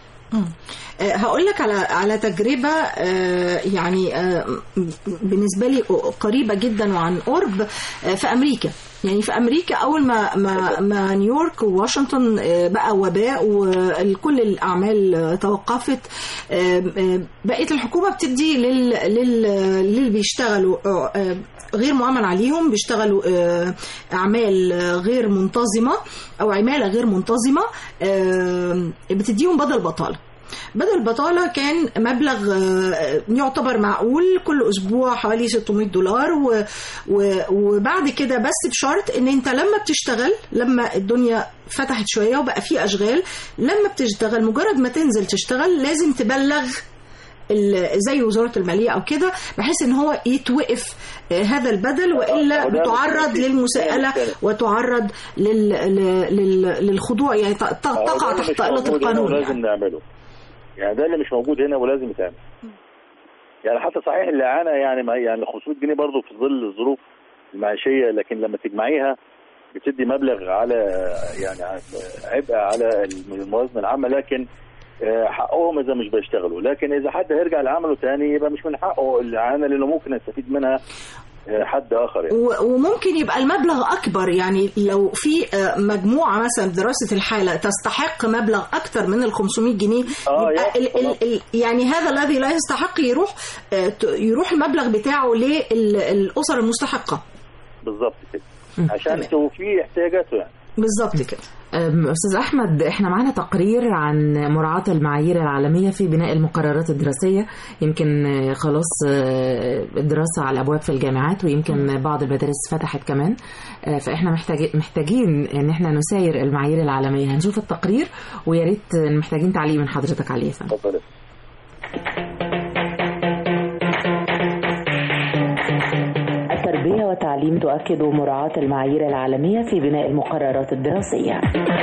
آه، هقول لك على على تجربه آه، يعني آه، بالنسبه لي قريبه جدا وعن قرب آه، في امريكا يعني في امريكا اول ما ما, ما نيويورك وواشنطن آه، بقى وباء وكل الاعمال آه، توقفت آه، آه، بقت الحكومه بتدي لل لل للي بيشتغلوا آه، آه، غير مؤمن عليهم بيشتغلوا آه، اعمال آه، غير منتظمه او عماله غير منتظمه آه، بتديهم بدل بطاله بدل البطالة كان مبلغ آه، يعتبر معقول كل أسبوع حوالي 600 دولار و... و... وبعد كده بس بشرط إن أنت لما بتشتغل لما الدنيا فتحت شوية وبقى في أشغال لما بتشتغل مجرد ما تنزل تشتغل لازم تبلغ ال- زي وزارة المالية أو كده بحيث إن هو يتوقف آه، هذا البدل وإلا وده بتعرض مختلف. للمساءلة ده مختلف. وتعرض لل... لل... لل... للخضوع يعني ت- ت- آه، تقع ده اللي تحت مش قلة موجود هنا القانون ولازم يعني. نعمله يعني ده اللي مش موجود هنا ولازم يتعمل يعني حتى صحيح الاعانه يعني ما يعني 500 جنيه برضه في ظل الظروف المعيشيه لكن لما تجمعيها بتدي مبلغ على يعني عبء على الموازنه العامه لكن آه، حقهم اذا مش بيشتغلوا لكن اذا حد هيرجع لعمله تاني يبقى مش من حقه الاعانه لانه ممكن يستفيد منها آه، حد اخر يعني. و- وممكن يبقى المبلغ اكبر يعني لو في آه، مجموعه مثلا دراسه الحاله تستحق مبلغ اكتر من ال 500 جنيه آه، يبقى يا- ال ال ال يعني هذا الذي لا يستحق يروح آه، ت- يروح المبلغ بتاعه للاسر المستحقه بالظبط كده عشان توفي احتياجاته يعني بالظبط كده أم، أستاذ أحمد إحنا معنا تقرير عن مراعاة المعايير العالمية في بناء المقررات الدراسية يمكن آه، خلاص آه، الدراسة على الأبواب في الجامعات ويمكن بعض المدارس فتحت كمان آه، فإحنا محتاجين محتاجين إن إحنا نساير المعايير العالمية هنشوف التقرير ويا ريت محتاجين تعليق من حضرتك عليه يا فندم. اتفضل التربية والتعليم تؤكد مراعاة المعايير العالمية في بناء المقررات الدراسية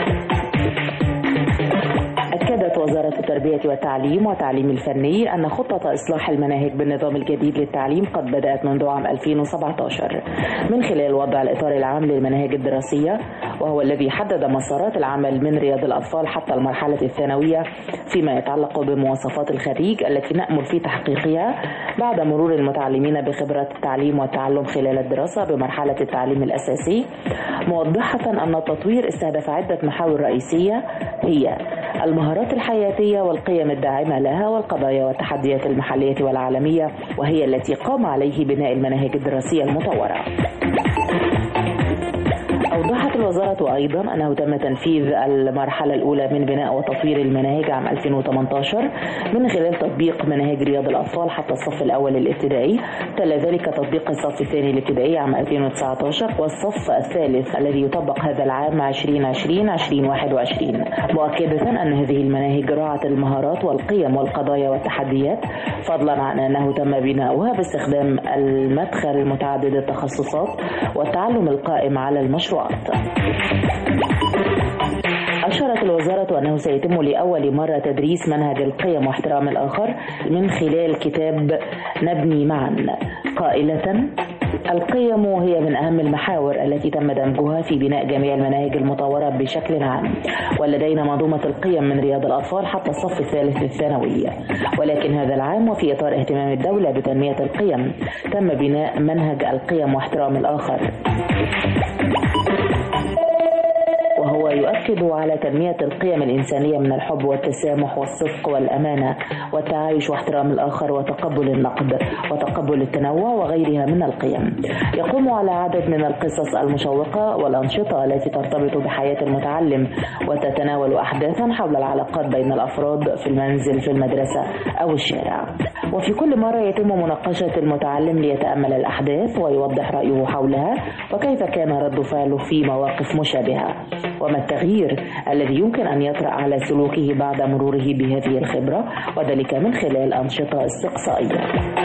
أكدت وزارة التربية والتعليم والتعليم الفني أن خطة إصلاح المناهج بالنظام الجديد للتعليم قد بدأت منذ عام 2017 من خلال وضع الإطار العام للمناهج الدراسية وهو الذي حدد مسارات العمل من رياض الأطفال حتى المرحلة الثانوية فيما يتعلق بمواصفات الخريج التي نأمل في تحقيقها بعد مرور المتعلمين بخبرة التعليم والتعلم خلال الدراسة بمرحلة التعليم الأساسي موضحة أن التطوير استهدف عدة محاور رئيسية هي المهارات الحياتية والقيم الداعمة لها والقضايا والتحديات المحلية والعالمية وهي التي قام عليه بناء المناهج الدراسية المطورة أوضحت الوزارة أيضا أنه تم تنفيذ المرحلة الأولى من بناء وتطوير المناهج عام 2018 من خلال تطبيق مناهج رياض الأطفال حتى الصف الأول الابتدائي تلا ذلك تطبيق الصف الثاني الابتدائي عام 2019 والصف الثالث الذي يطبق هذا العام 2020 2021 مؤكدة أن هذه المناهج راعت المهارات والقيم والقضايا والتحديات فضلا عن أنه تم بناؤها باستخدام المدخل متعدد التخصصات والتعلم القائم على المشروعات أشارت الوزارة أنه سيتم لأول مرة تدريس منهج القيم واحترام الآخر من خلال كتاب نبني معا قائلة القيم هي من أهم المحاور التي تم دمجها في بناء جميع المناهج المطورة بشكل عام ولدينا منظومة القيم من رياض الأطفال حتى الصف الثالث الثانوية ولكن هذا العام وفي إطار اهتمام الدولة بتنمية القيم تم بناء منهج القيم واحترام الآخر وهو يؤكد على تنمية القيم الإنسانية من الحب والتسامح والصدق والأمانة والتعايش واحترام الآخر وتقبل النقد وتقبل التنوع وغيرها من القيم يقوم على عدد من القصص المشوقة والأنشطة التي ترتبط بحياة المتعلم وتتناول أحداثا حول العلاقات بين الأفراد في المنزل في المدرسة أو الشارع وفي كل مرة يتم مناقشة المتعلم ليتأمل الأحداث ويوضح رأيه حولها وكيف كان رد فعله في مواقف مشابهة وما التغيير الذي يمكن أن يطرأ على سلوكه بعد مروره بهذه الخبرة وذلك من خلال أنشطة استقصائية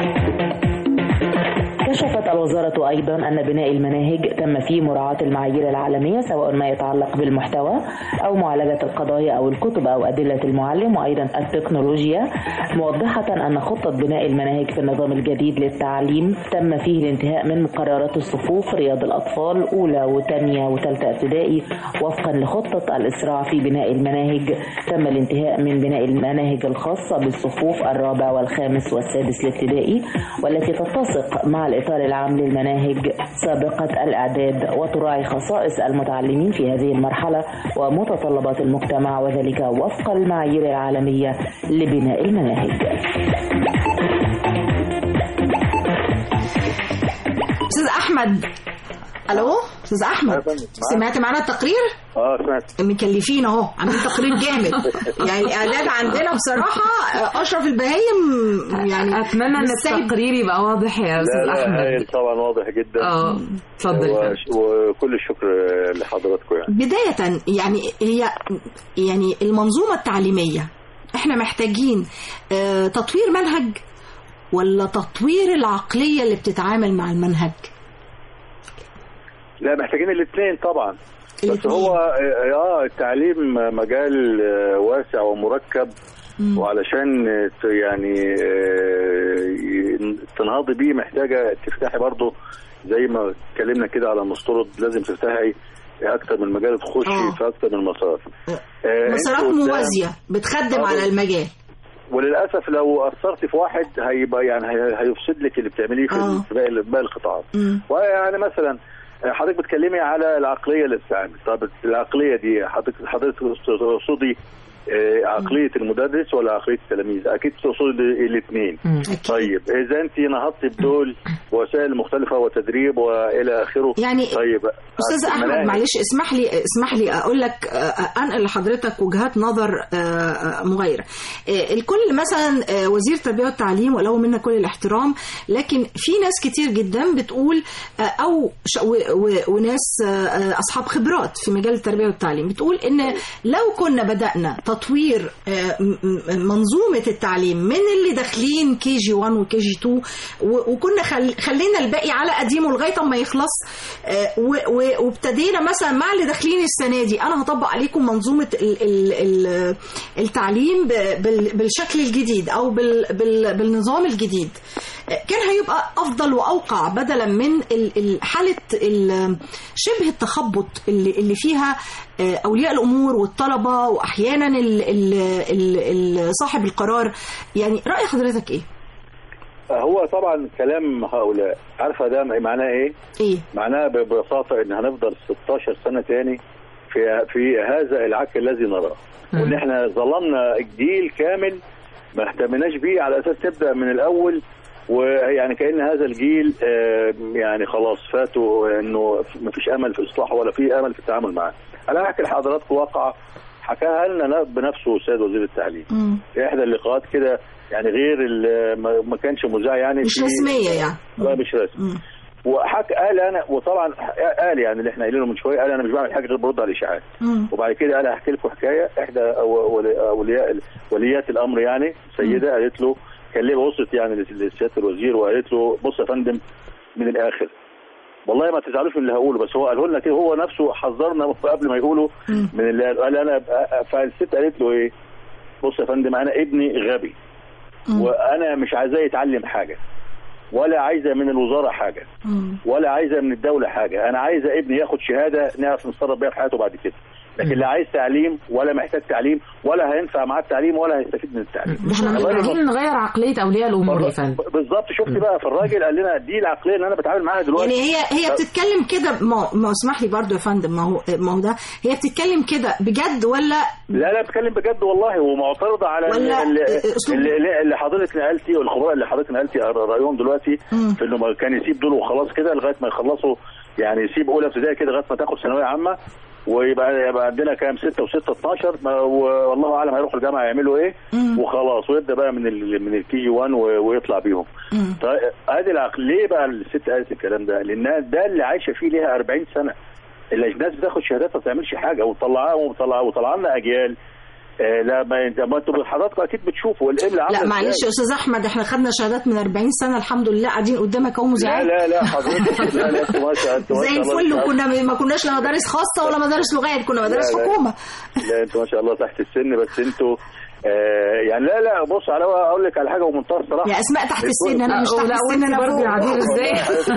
كشفت الوزارة أيضا أن بناء المناهج تم فيه مراعاة المعايير العالمية سواء ما يتعلق بالمحتوى أو معالجة القضايا أو الكتب أو أدلة المعلم وأيضا التكنولوجيا موضحة أن خطة بناء المناهج في النظام الجديد للتعليم تم فيه الانتهاء من مقررات الصفوف رياض الأطفال أولى وثانية وثالثة ابتدائي وفقا لخطة الإسراع في بناء المناهج تم الانتهاء من بناء المناهج الخاصة بالصفوف الرابع والخامس والسادس الابتدائي والتي تتسق مع الإطار العام للمناهج سابقة الإعداد وتراعي خصائص المتعلمين في هذه المرحلة ومتطلبات المجتمع وذلك وفق المعايير العالمية لبناء المناهج استاذ احمد الو استاذ احمد سمعت معانا التقرير اه سمعت مكلفين اهو عاملين تقرير جامد يعني الاعداد عندنا بصراحه آه، اشرف البهايم يعني أتمنى أن مش سايب- التقرير يبقى واضح يا لا أستاذ لا أحمد هايل طبعا واضح جدا اه اتفضل يا فندم. وش- وكل الشكر لحضراتكم يعني بداية يعني هي يعني المنظومة التعليمية احنا محتاجين آه، تطوير منهج ولا تطوير العقلية اللي بتتعامل مع المنهج لا محتاجين الاثنين طبعا بس الاتنين. هو اه التعليم مجال آه، واسع ومركب مم. وعلشان ت- يعني آه، ي- تنهضي بيه محتاجه تفتحي برضه زي ما اتكلمنا كده على مستورد لازم تفتحي اكتر من مجال تخشي آه. في اكتر من مسار آه، مسارات انتوا قدام- موازية بتخدم آه، على المجال وللاسف لو اثرتي في واحد هيبقى يعني هي- هيفسد لك اللي بتعمليه في آه. في باقي باقي القطاعات مم. ويعني مثلا حضرتك بتكلمي على العقليه اللي بتتعامل طب العقليه دي حضرتك حضرتك تقصدي آه، عقليه المدرس ولا عقليه التلاميذ اكيد تقصد الاثنين طيب اذا انت نهضت بدول وسائل مختلفه وتدريب والى اخره يعني طيب استاذ احمد المناهج- معلش اسمح لي اسمح لي اقول لك آه، انقل لحضرتك وجهات نظر آه، آه، مغايره آه، الكل مثلا آه، وزير التربيه والتعليم وله منا كل الاحترام لكن في ناس كتير جدا بتقول آه، او ش- و- و- وناس آه، آه، اصحاب خبرات في مجال التربيه والتعليم بتقول ان لو كنا بدانا تطوير آه، م- م- منظومه التعليم من اللي داخلين كي جي 1 وكي جي 2 و- وكنا خل- خلينا الباقي على قديمه لغايه اما يخلص آه، و- و- وابتدينا مثلا مع اللي داخلين السنه دي انا هطبق عليكم منظومه ال- ال- ال- التعليم ب- بال- بالشكل الجديد او بال- بال- بالنظام الجديد آه، كان هيبقى افضل واوقع بدلا من ال- ال- حاله ال- شبه التخبط اللي اللي فيها آه، اولياء الامور والطلبه واحيانا ال- ال- ال- ال- صاحب القرار يعني راي حضرتك ايه؟ هو طبعا كلام هؤلاء عارفه ده معناه ايه؟ ايه؟ معناها ببساطه ان هنفضل 16 سنه تاني في في هذا العك الذي نراه وان احنا ظلمنا جيل كامل ما اهتمناش بيه على اساس تبدا من الاول ويعني كان هذا الجيل آه، يعني خلاص فاتوا انه ما فيش امل في اصلاحه ولا في امل في التعامل معاه. انا هحكي لحضراتكم واقعه حكاها لنا بنفسه السيد وزير التعليم. في احدى اللقاءات كده يعني غير ال- ما ما كانش مذاع يعني مش في- رسميه يعني لا مش رسمي وحك قال انا وطبعا قال يعني اللي احنا قايلينه من شويه قال انا مش بعمل حاجه غير برد على الاشاعات وبعد كده قال هحكي لكم حكايه احدى أو- ولي- اولياء وليات الامر يعني سيده قالت له كان ليه وصلت يعني لسياده الوزير وقالت له بص يا فندم من الاخر والله ما تزعلوش من اللي هقوله بس هو قاله لنا كده هو نفسه حذرنا قبل ما يقوله من اللي قال قال انا فالست قالت له ايه بص يا فندم انا ابني غبي وانا مش عايزاه يتعلم حاجه ولا عايزه من الوزاره حاجه ولا عايزه من الدوله حاجه انا عايزه ابني ياخد شهاده نعرف نتصرف بيها في حياته بعد كده لكن لا عايز تعليم ولا محتاج تعليم ولا هينفع معاه التعليم ولا هيستفيد من التعليم احنا الله محتاجين يرحمه. نغير عقليه اولياء الامور يا فندم بالظبط شفت بقى في الراجل قال لنا دي العقليه اللي انا بتعامل معاها دلوقتي يعني هي هي بتتكلم كده ما ما اسمح لي برضو يا فندم ما هو ما هو ده هي بتتكلم كده بجد ولا لا لا بتكلم بجد والله ومعترضه على ولا اللي, أسلوب- اللي, اللي, اللي حضرتك نقلتي والخبراء اللي حضرتك نقلتي رايهم دلوقتي في انه ما كان يسيب دول وخلاص كده لغايه ما يخلصوا يعني يسيب اولى ابتدائي كده لغايه ما تاخد ثانويه عامه ويبقى يبقى عندنا كام 6 و6 12 ما- والله اعلم هيروحوا الجامعه يعملوا ايه وخلاص ويبدا بقى من ال من الكي جي 1 و- ويطلع بيهم طيب ادي العقل ليه بقى الست قالت الكلام ده؟ لانها ده اللي عايشه فيه ليها 40 سنه الناس بتاخد شهادات ما بتعملش حاجه وطلعها وطلع وطلع لنا اجيال آه لا ما انت ما انتوا حضراتكم اكيد بتشوفوا القبله عامله لا معلش إزاي. يا استاذ احمد احنا خدنا شهادات من 40 سنه الحمد لله قاعدين قدامك اهو لا مذيعين لا لا حضرتك لا لا انتوا ما شاء انتوا ما زي شاء الله الفل تحت- وكنا ما كناش لا مدارس خاصه ولا مدارس لغات كنا مدارس لا، لا. حكومه لا انتوا ما شاء الله تحت السن بس انتوا آه يعني لا لا بص على اقول لك على حاجه ومنتهى الصراحه يا اسماء تحت السن انا مش لا، تحت لا، السن وانت انا برضه فوق. يا عبير ازاي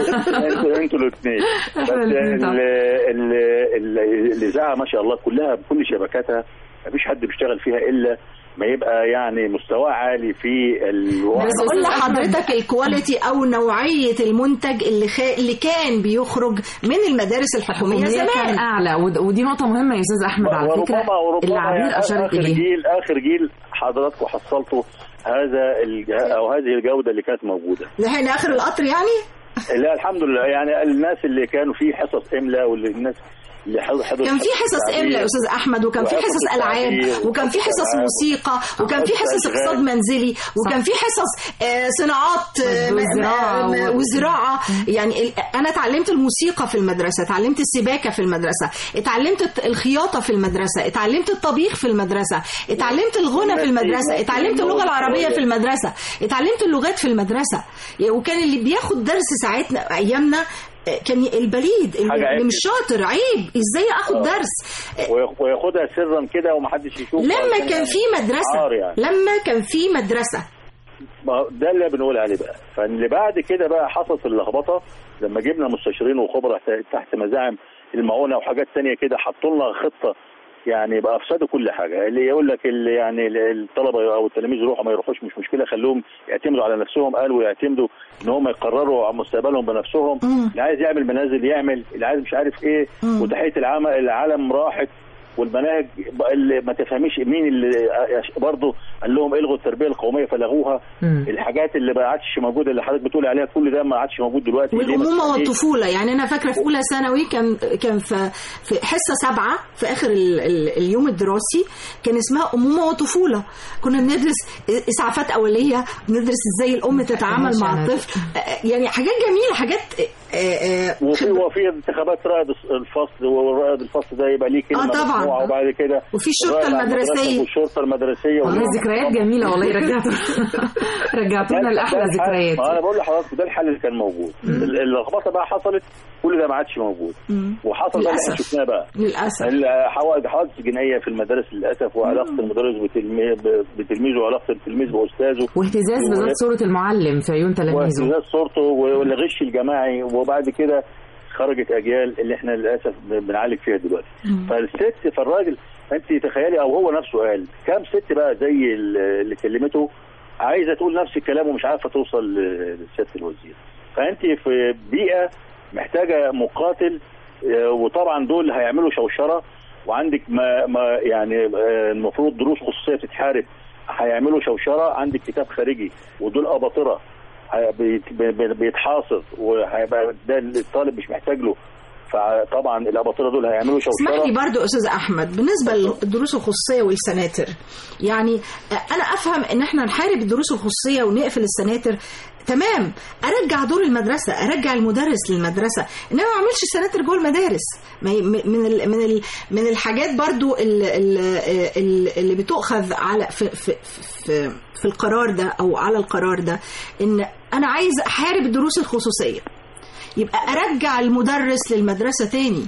انتوا انتوا الاثنين بس احنا الاتنين طبعا. ال- ال- ال- الاذاعه ما شاء الله كلها بكل شبكاتها ما فيش حد بيشتغل فيها الا ما يبقى يعني مستواه عالي في الوعي بس اقول لحضرتك الكواليتي او نوعيه المنتج اللي خ... اللي كان بيخرج من المدارس الحكوميه الحكومية كان زمان اعلى ود- ودي نقطه مهمه يا استاذ احمد على فكره وربما وربما اللي عبير يعني اشارت اخر اليه جيل اخر جيل حضراتكم حصلتوا هذا الج... او هذه الجوده اللي كانت موجوده لحين اخر القطر يعني لا الحمد لله يعني الناس اللي كانوا في حصص املاء واللي الناس اللي حضروا كان في حصص املاء يا استاذ احمد وكان في وحصص حصص العاب التعبير وكان في حصص والألعاب. موسيقى وكان في وحصص حصص أشغال. اقتصاد منزلي وكان في حصص آه، صناعات آه، م- والزراعة م- و- وزراعه يعني ال- انا اتعلمت الموسيقى في المدرسه اتعلمت السباكه في المدرسه اتعلمت الت- الخياطه في المدرسه اتعلمت الطبيخ في المدرسه اتعلمت الغنى في المدرسه اتعلمت اللغه العربيه في المدرسه اتعلمت اللغات في المدرسه وكان اللي بياخد درس ساعتنا ايامنا آه، كان البليد اللي حاجة عيب اللي مش جدا. شاطر عيب ازاي اخد آه. درس وياخ- وياخدها سرا كده ومحدش يشوف لما كان في مدرسة عار يعني. لما كان في مدرسة ما هو ده اللي بنقول عليه بقى فاللي بعد كده بقى حصلت اللخبطه لما جبنا مستشارين وخبراء تحت- تحت مزاعم المعونه وحاجات تانية كده حطوا لنا خطه يعني بقى افسدوا كل حاجه اللي يقول لك اللي يعني الطلبه او التلاميذ يروحوا ما يروحوش مش مشكله خلوهم يعتمدوا على نفسهم قالوا يعتمدوا ان هم يقرروا عن مستقبلهم بنفسهم اللي عايز يعمل منازل يعمل اللي عايز مش عارف ايه وتحيه العالم العالم راحت والمناهج اللي ما تفهميش مين اللي برضه قال لهم الغوا التربيه القوميه فلغوها مم. الحاجات اللي ما عادش موجوده اللي حضرتك بتقولي عليها كل ده ما عادش موجود دلوقتي ليه؟ والامومه مثلاً إيه؟ والطفوله يعني انا فاكره في اولى ثانوي كان كان في في حصه سبعه في اخر ال ال اليوم الدراسي كان اسمها امومه وطفوله كنا بندرس اسعافات اوليه بندرس ازاي الام تتعامل مع عشان- الطفل آه، يعني حاجات جميله حاجات آه، آه، وفي وفي انتخابات رائد الفصل ورائد الفصل ده يبقى ليه كلمه آه طبعاً. مسموعة وبعد كده وفي الشرطة رائد على المدرسة المدرسية. والشرطه المدرسيه والله ودول- ذكريات جميله والله رجعتوا رجعتونا ده- لاحلى ده الحل. ذكريات ما انا بقول لحضرتك ده الحل اللي كان موجود ال- اللخبطه بقى حصلت كل ده ما عادش موجود مم. وحصل ده اللي احنا للأسف. شفناه بقى للاسف الحوادث حوادث جنائيه في المدارس للاسف وعلاقه المدرس بتلمي- ب- بتلميذه وعلاقه التلميذ باستاذه واهتزاز و- بذات صوره المعلم في عيون تلاميذه واهتزاز صورته والغش الجماعي وبعد كده خرجت اجيال اللي احنا للاسف بنعالج فيها دلوقتي فالست فالراجل انت تخيلي او هو نفسه قال كام ست بقى زي اللي كلمته عايزه تقول نفس الكلام ومش عارفه توصل لسياده الوزير فانت في بيئه محتاجه مقاتل آه، وطبعا دول هيعملوا شوشره وعندك ما, ما يعني آه، المفروض دروس خصوصيه تتحارب هيعملوا شوشره عندك كتاب خارجي ودول اباطره هي- بيت- بي- بيتحاصر وهيبقى ده الطالب مش محتاج له فطبعا الاباطره دول هيعملوا اسمح شوشره لي برضو استاذ احمد بالنسبه للدروس الخصوصيه والسناتر يعني انا افهم ان احنا نحارب الدروس الخصوصيه ونقفل السناتر تمام ارجع دور المدرسه ارجع المدرس للمدرسه انما ما اعملش السناتر جوه المدارس ما ي- من ال من ال من الحاجات برضو ال- ال- ال- اللي بتؤخذ على في في في, في القرار ده او على القرار ده ان انا عايز احارب الدروس الخصوصيه يبقى ارجع المدرس للمدرسه تاني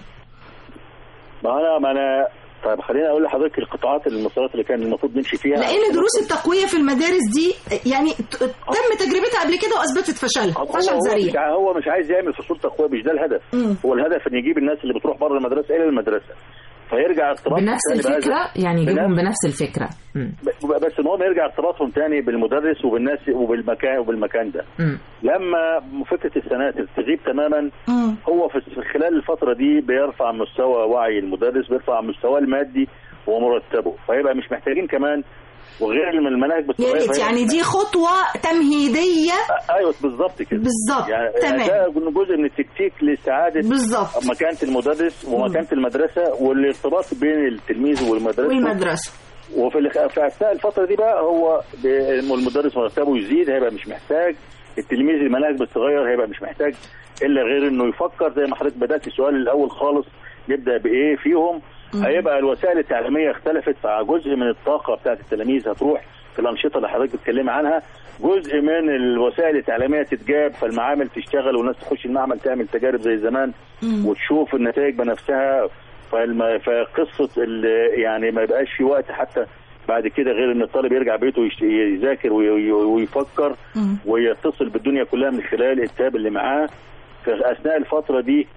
ما انا ما انا طيب خليني اقول لحضرتك القطاعات المسارات اللي كان المفروض نمشي فيها لان دروس التقويه في المدارس دي يعني ت- تم تجربتها قبل كده واثبتت فشلها هو فشل هو مش ذريع ع- هو مش عايز يعمل فصول تقويه مش ده الهدف مم. هو الهدف ان يجيب الناس اللي بتروح بره المدرسه الى المدرسه فيرجع ارتباط بنفس تاني بهذا- الفكره يعني يجيبهم بنفس- بنفس الفكره مم. ب- بس ان هو يرجع ارتباطهم تاني بالمدرس وبالناس وبالمكان وبالمكان ده مم. لما فكره السناتر تغيب تماما مم. هو في في خلال الفتره دي بيرفع مستوى وعي المدرس بيرفع مستواه المادي ومرتبه فيبقى مش محتاجين كمان وغير من المناهج يا بالطبيعة ريت فهي- يعني دي خطوه تمهيديه ايوه بالظبط كده بالظبط يعني تمام ده جزء من التكتيك لسعاده بالظبط مكانه المدرس ومكانه المدرسه والارتباط بين التلميذ والمدرسه والمدرسه وفي الخ- في اثناء الفتره دي بقى هو ب- المدرس مرتبه يزيد هيبقى مش محتاج التلميذ المناهج بتتغير هيبقى مش محتاج الا غير انه يفكر زي ما حضرتك بدات السؤال الاول خالص يبدا بايه فيهم هيبقى الوسائل التعليميه اختلفت فجزء من الطاقه بتاعت التلاميذ هتروح في الانشطه اللي حضرتك بتتكلمي عنها جزء من الوسائل التعليميه تتجاب فالمعامل تشتغل والناس تخش المعمل تعمل تجارب زي زمان وتشوف النتائج بنفسها فالم... فقصه ال... يعني ما يبقاش في وقت حتى بعد كده غير ان الطالب يرجع بيته ويشت... يذاكر وي... وي- ويفكر ويتصل بالدنيا كلها من خلال التاب اللي معاه في اثناء الفتره دي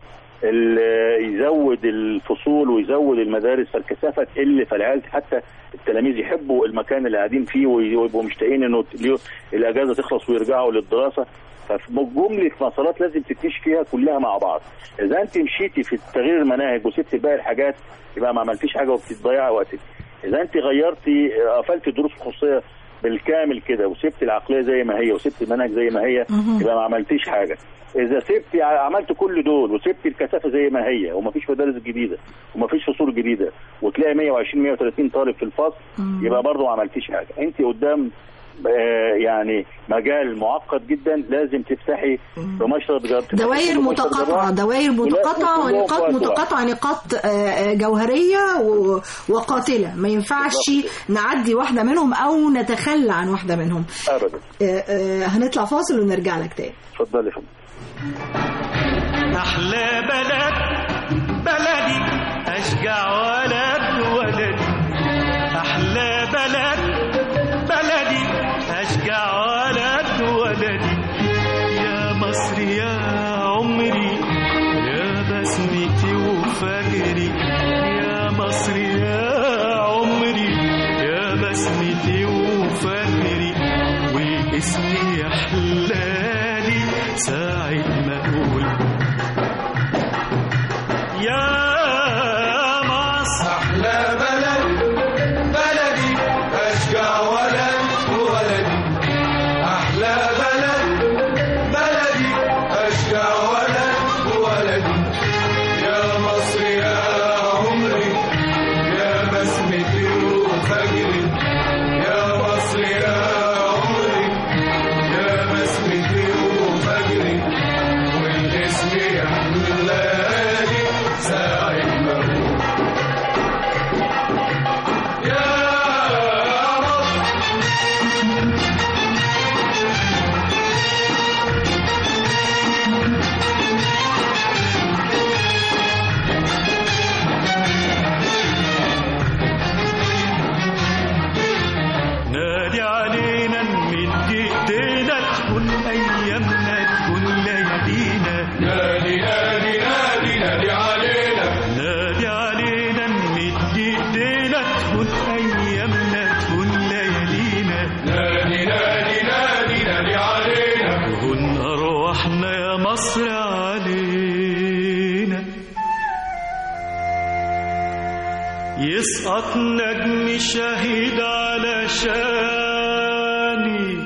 ال- يزود الفصول ويزود المدارس فالكثافه تقل فالعيال حتى التلاميذ يحبوا المكان اللي قاعدين فيه وي- ويبقوا مشتاقين انه اليو- الاجازه تخلص ويرجعوا للدراسه فجمله مسارات لازم تتمشي فيها كلها مع بعض اذا انت مشيتي في تغيير المناهج وسبت باقي الحاجات يبقى ما عملتيش حاجه وبتضيع وقتك اذا انت غيرتي قفلت الدروس الخصوصيه بالكامل كده وسبت العقليه زي ما هي وسبت المنهج زي ما هي مهم. يبقى ما عملتيش حاجه اذا سبت عملت كل دول وسبت الكثافه زي ما هي ومفيش مدارس جديده ومفيش فصول جديده وتلاقي 120 130 طالب في الفصل مم. يبقى برضه ما عملتيش حاجه انت قدام آه، يعني مجال معقد جدا لازم تفتحي بمشرط جر- دوائر بمشرط متقاطعة جراح. دوائر متقاطعة كلهم في ونقاط وقت واحد. متقاطعة نقاط آه، آه، جوهرية و- وقاتلة ما ينفعش نعدي واحدة منهم أو نتخلى عن واحدة منهم ابدا آه، آه، هنطلع فاصل ونرجع لك تاني اتفضلي يا فندم أحلى بلد بلدي أشجع ولد ولدي أحلى بلد بلدي أشجع ولد ولدي يا مصر يا عمري يا بسمتي وفجري يا مصر يا عمري يا بسمتي وفجري واسمي يحلالي ساعة ما أقول يا مصر أحلى يسقط نجم شهيد على شاني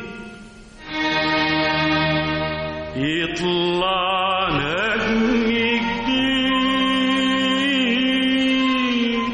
يطلع نجم جديد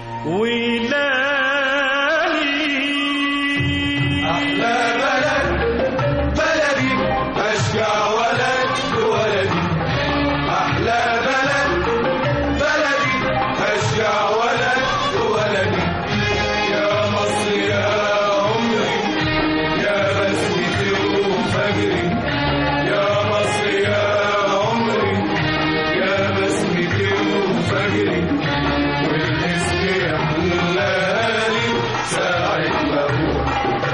ويلاقي أحلى بلد بلدي أشجع ولد ولدي أحلى بلد بلدي أشجع ولد ولدي يا مصر يا عمري يا بسمتي وفجري يا مصر يا عمري يا بسمتي وفجري والاسم يحلالي ساعة ما أروح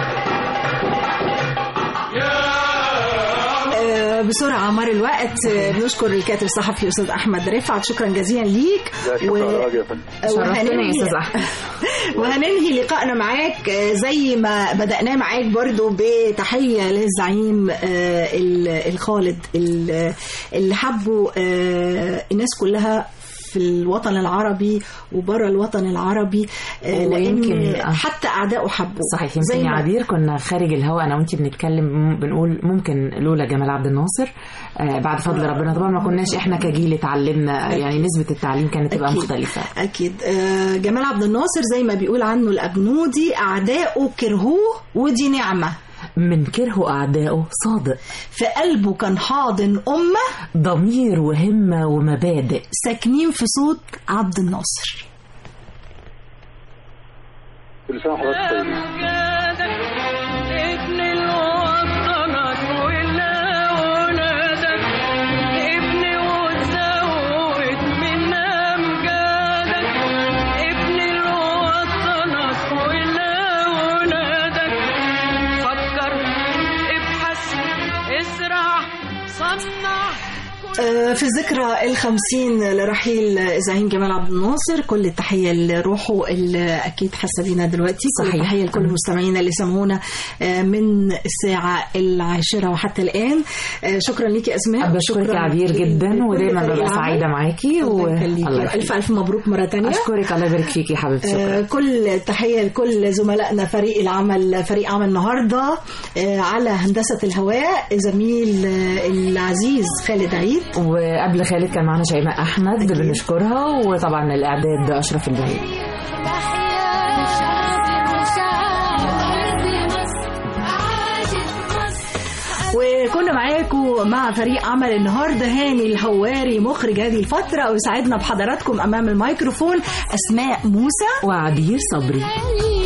آه، بسرعة مر الوقت آه، بنشكر الكاتب الصحفي أستاذ أحمد رفعت شكرا جزيلا ليك شكرا راجل يا فندم. شرفتنا يا أستاذ أحمد وهننهي لقائنا معاك آه، زي ما بدأناه معاك برضو بتحية للزعيم آه، ال- الخالد ال- اللي حبوا آه، الناس كلها في الوطن العربي وبره الوطن العربي آه، ويمكن- لأن آه. حتى أعدائه حبوا صحيح زي يمكن يا ما- عبير كنا خارج الهواء انا وانتي بنتكلم م- بنقول ممكن لولا جمال عبد الناصر آه بعد فضل ربنا طبعا ما كناش احنا كجيل اتعلمنا يعني نسبه التعليم كانت تبقى أكيد. مختلفه أكيد آه، جمال عبد الناصر زي ما بيقول عنه الأبنودي أعداؤه كرهوه ودي نعمة من كره اعدائه صادق في قلبه كان حاضن أمة ضمير وهمه ومبادئ ساكنين في صوت عبد الناصر كل سنه وحضرتك طيبين ابن الوطنك والأولادك ابن وتزود من أمجادك ابن الوطنك والأولادك فكر ابحث ازرع صنع آه، في الذكرى الخمسين لرحيل الزعيم جمال عبد الناصر كل التحية لروحه اللي أكيد حاسة بينا دلوقتي كل صحيح. التحية لكل مستمعينا اللي سمعونا آه، من الساعة العاشرة وحتى الآن آه، شكرا ليكي أسماء بشكرك يا عبير جدا ودايما ببقى سعيده معاكي و... الله ألف ألف مبروك مرة تانية اشكرك الله يبارك فيكي يا حبيبتي آه، شكرا كل تحية لكل زملائنا فريق العمل فريق عمل النهاردة آه، على هندسة الهواء زميل آه، العزيز خالد عيد وقبل خالد كان معانا شيماء احمد بنشكرها وطبعا الاعداد اشرف البهيج وكنا معاكم مع فريق عمل النهارده هاني الهواري مخرج هذه الفتره ويساعدنا بحضراتكم امام الميكروفون اسماء موسى وعبير صبري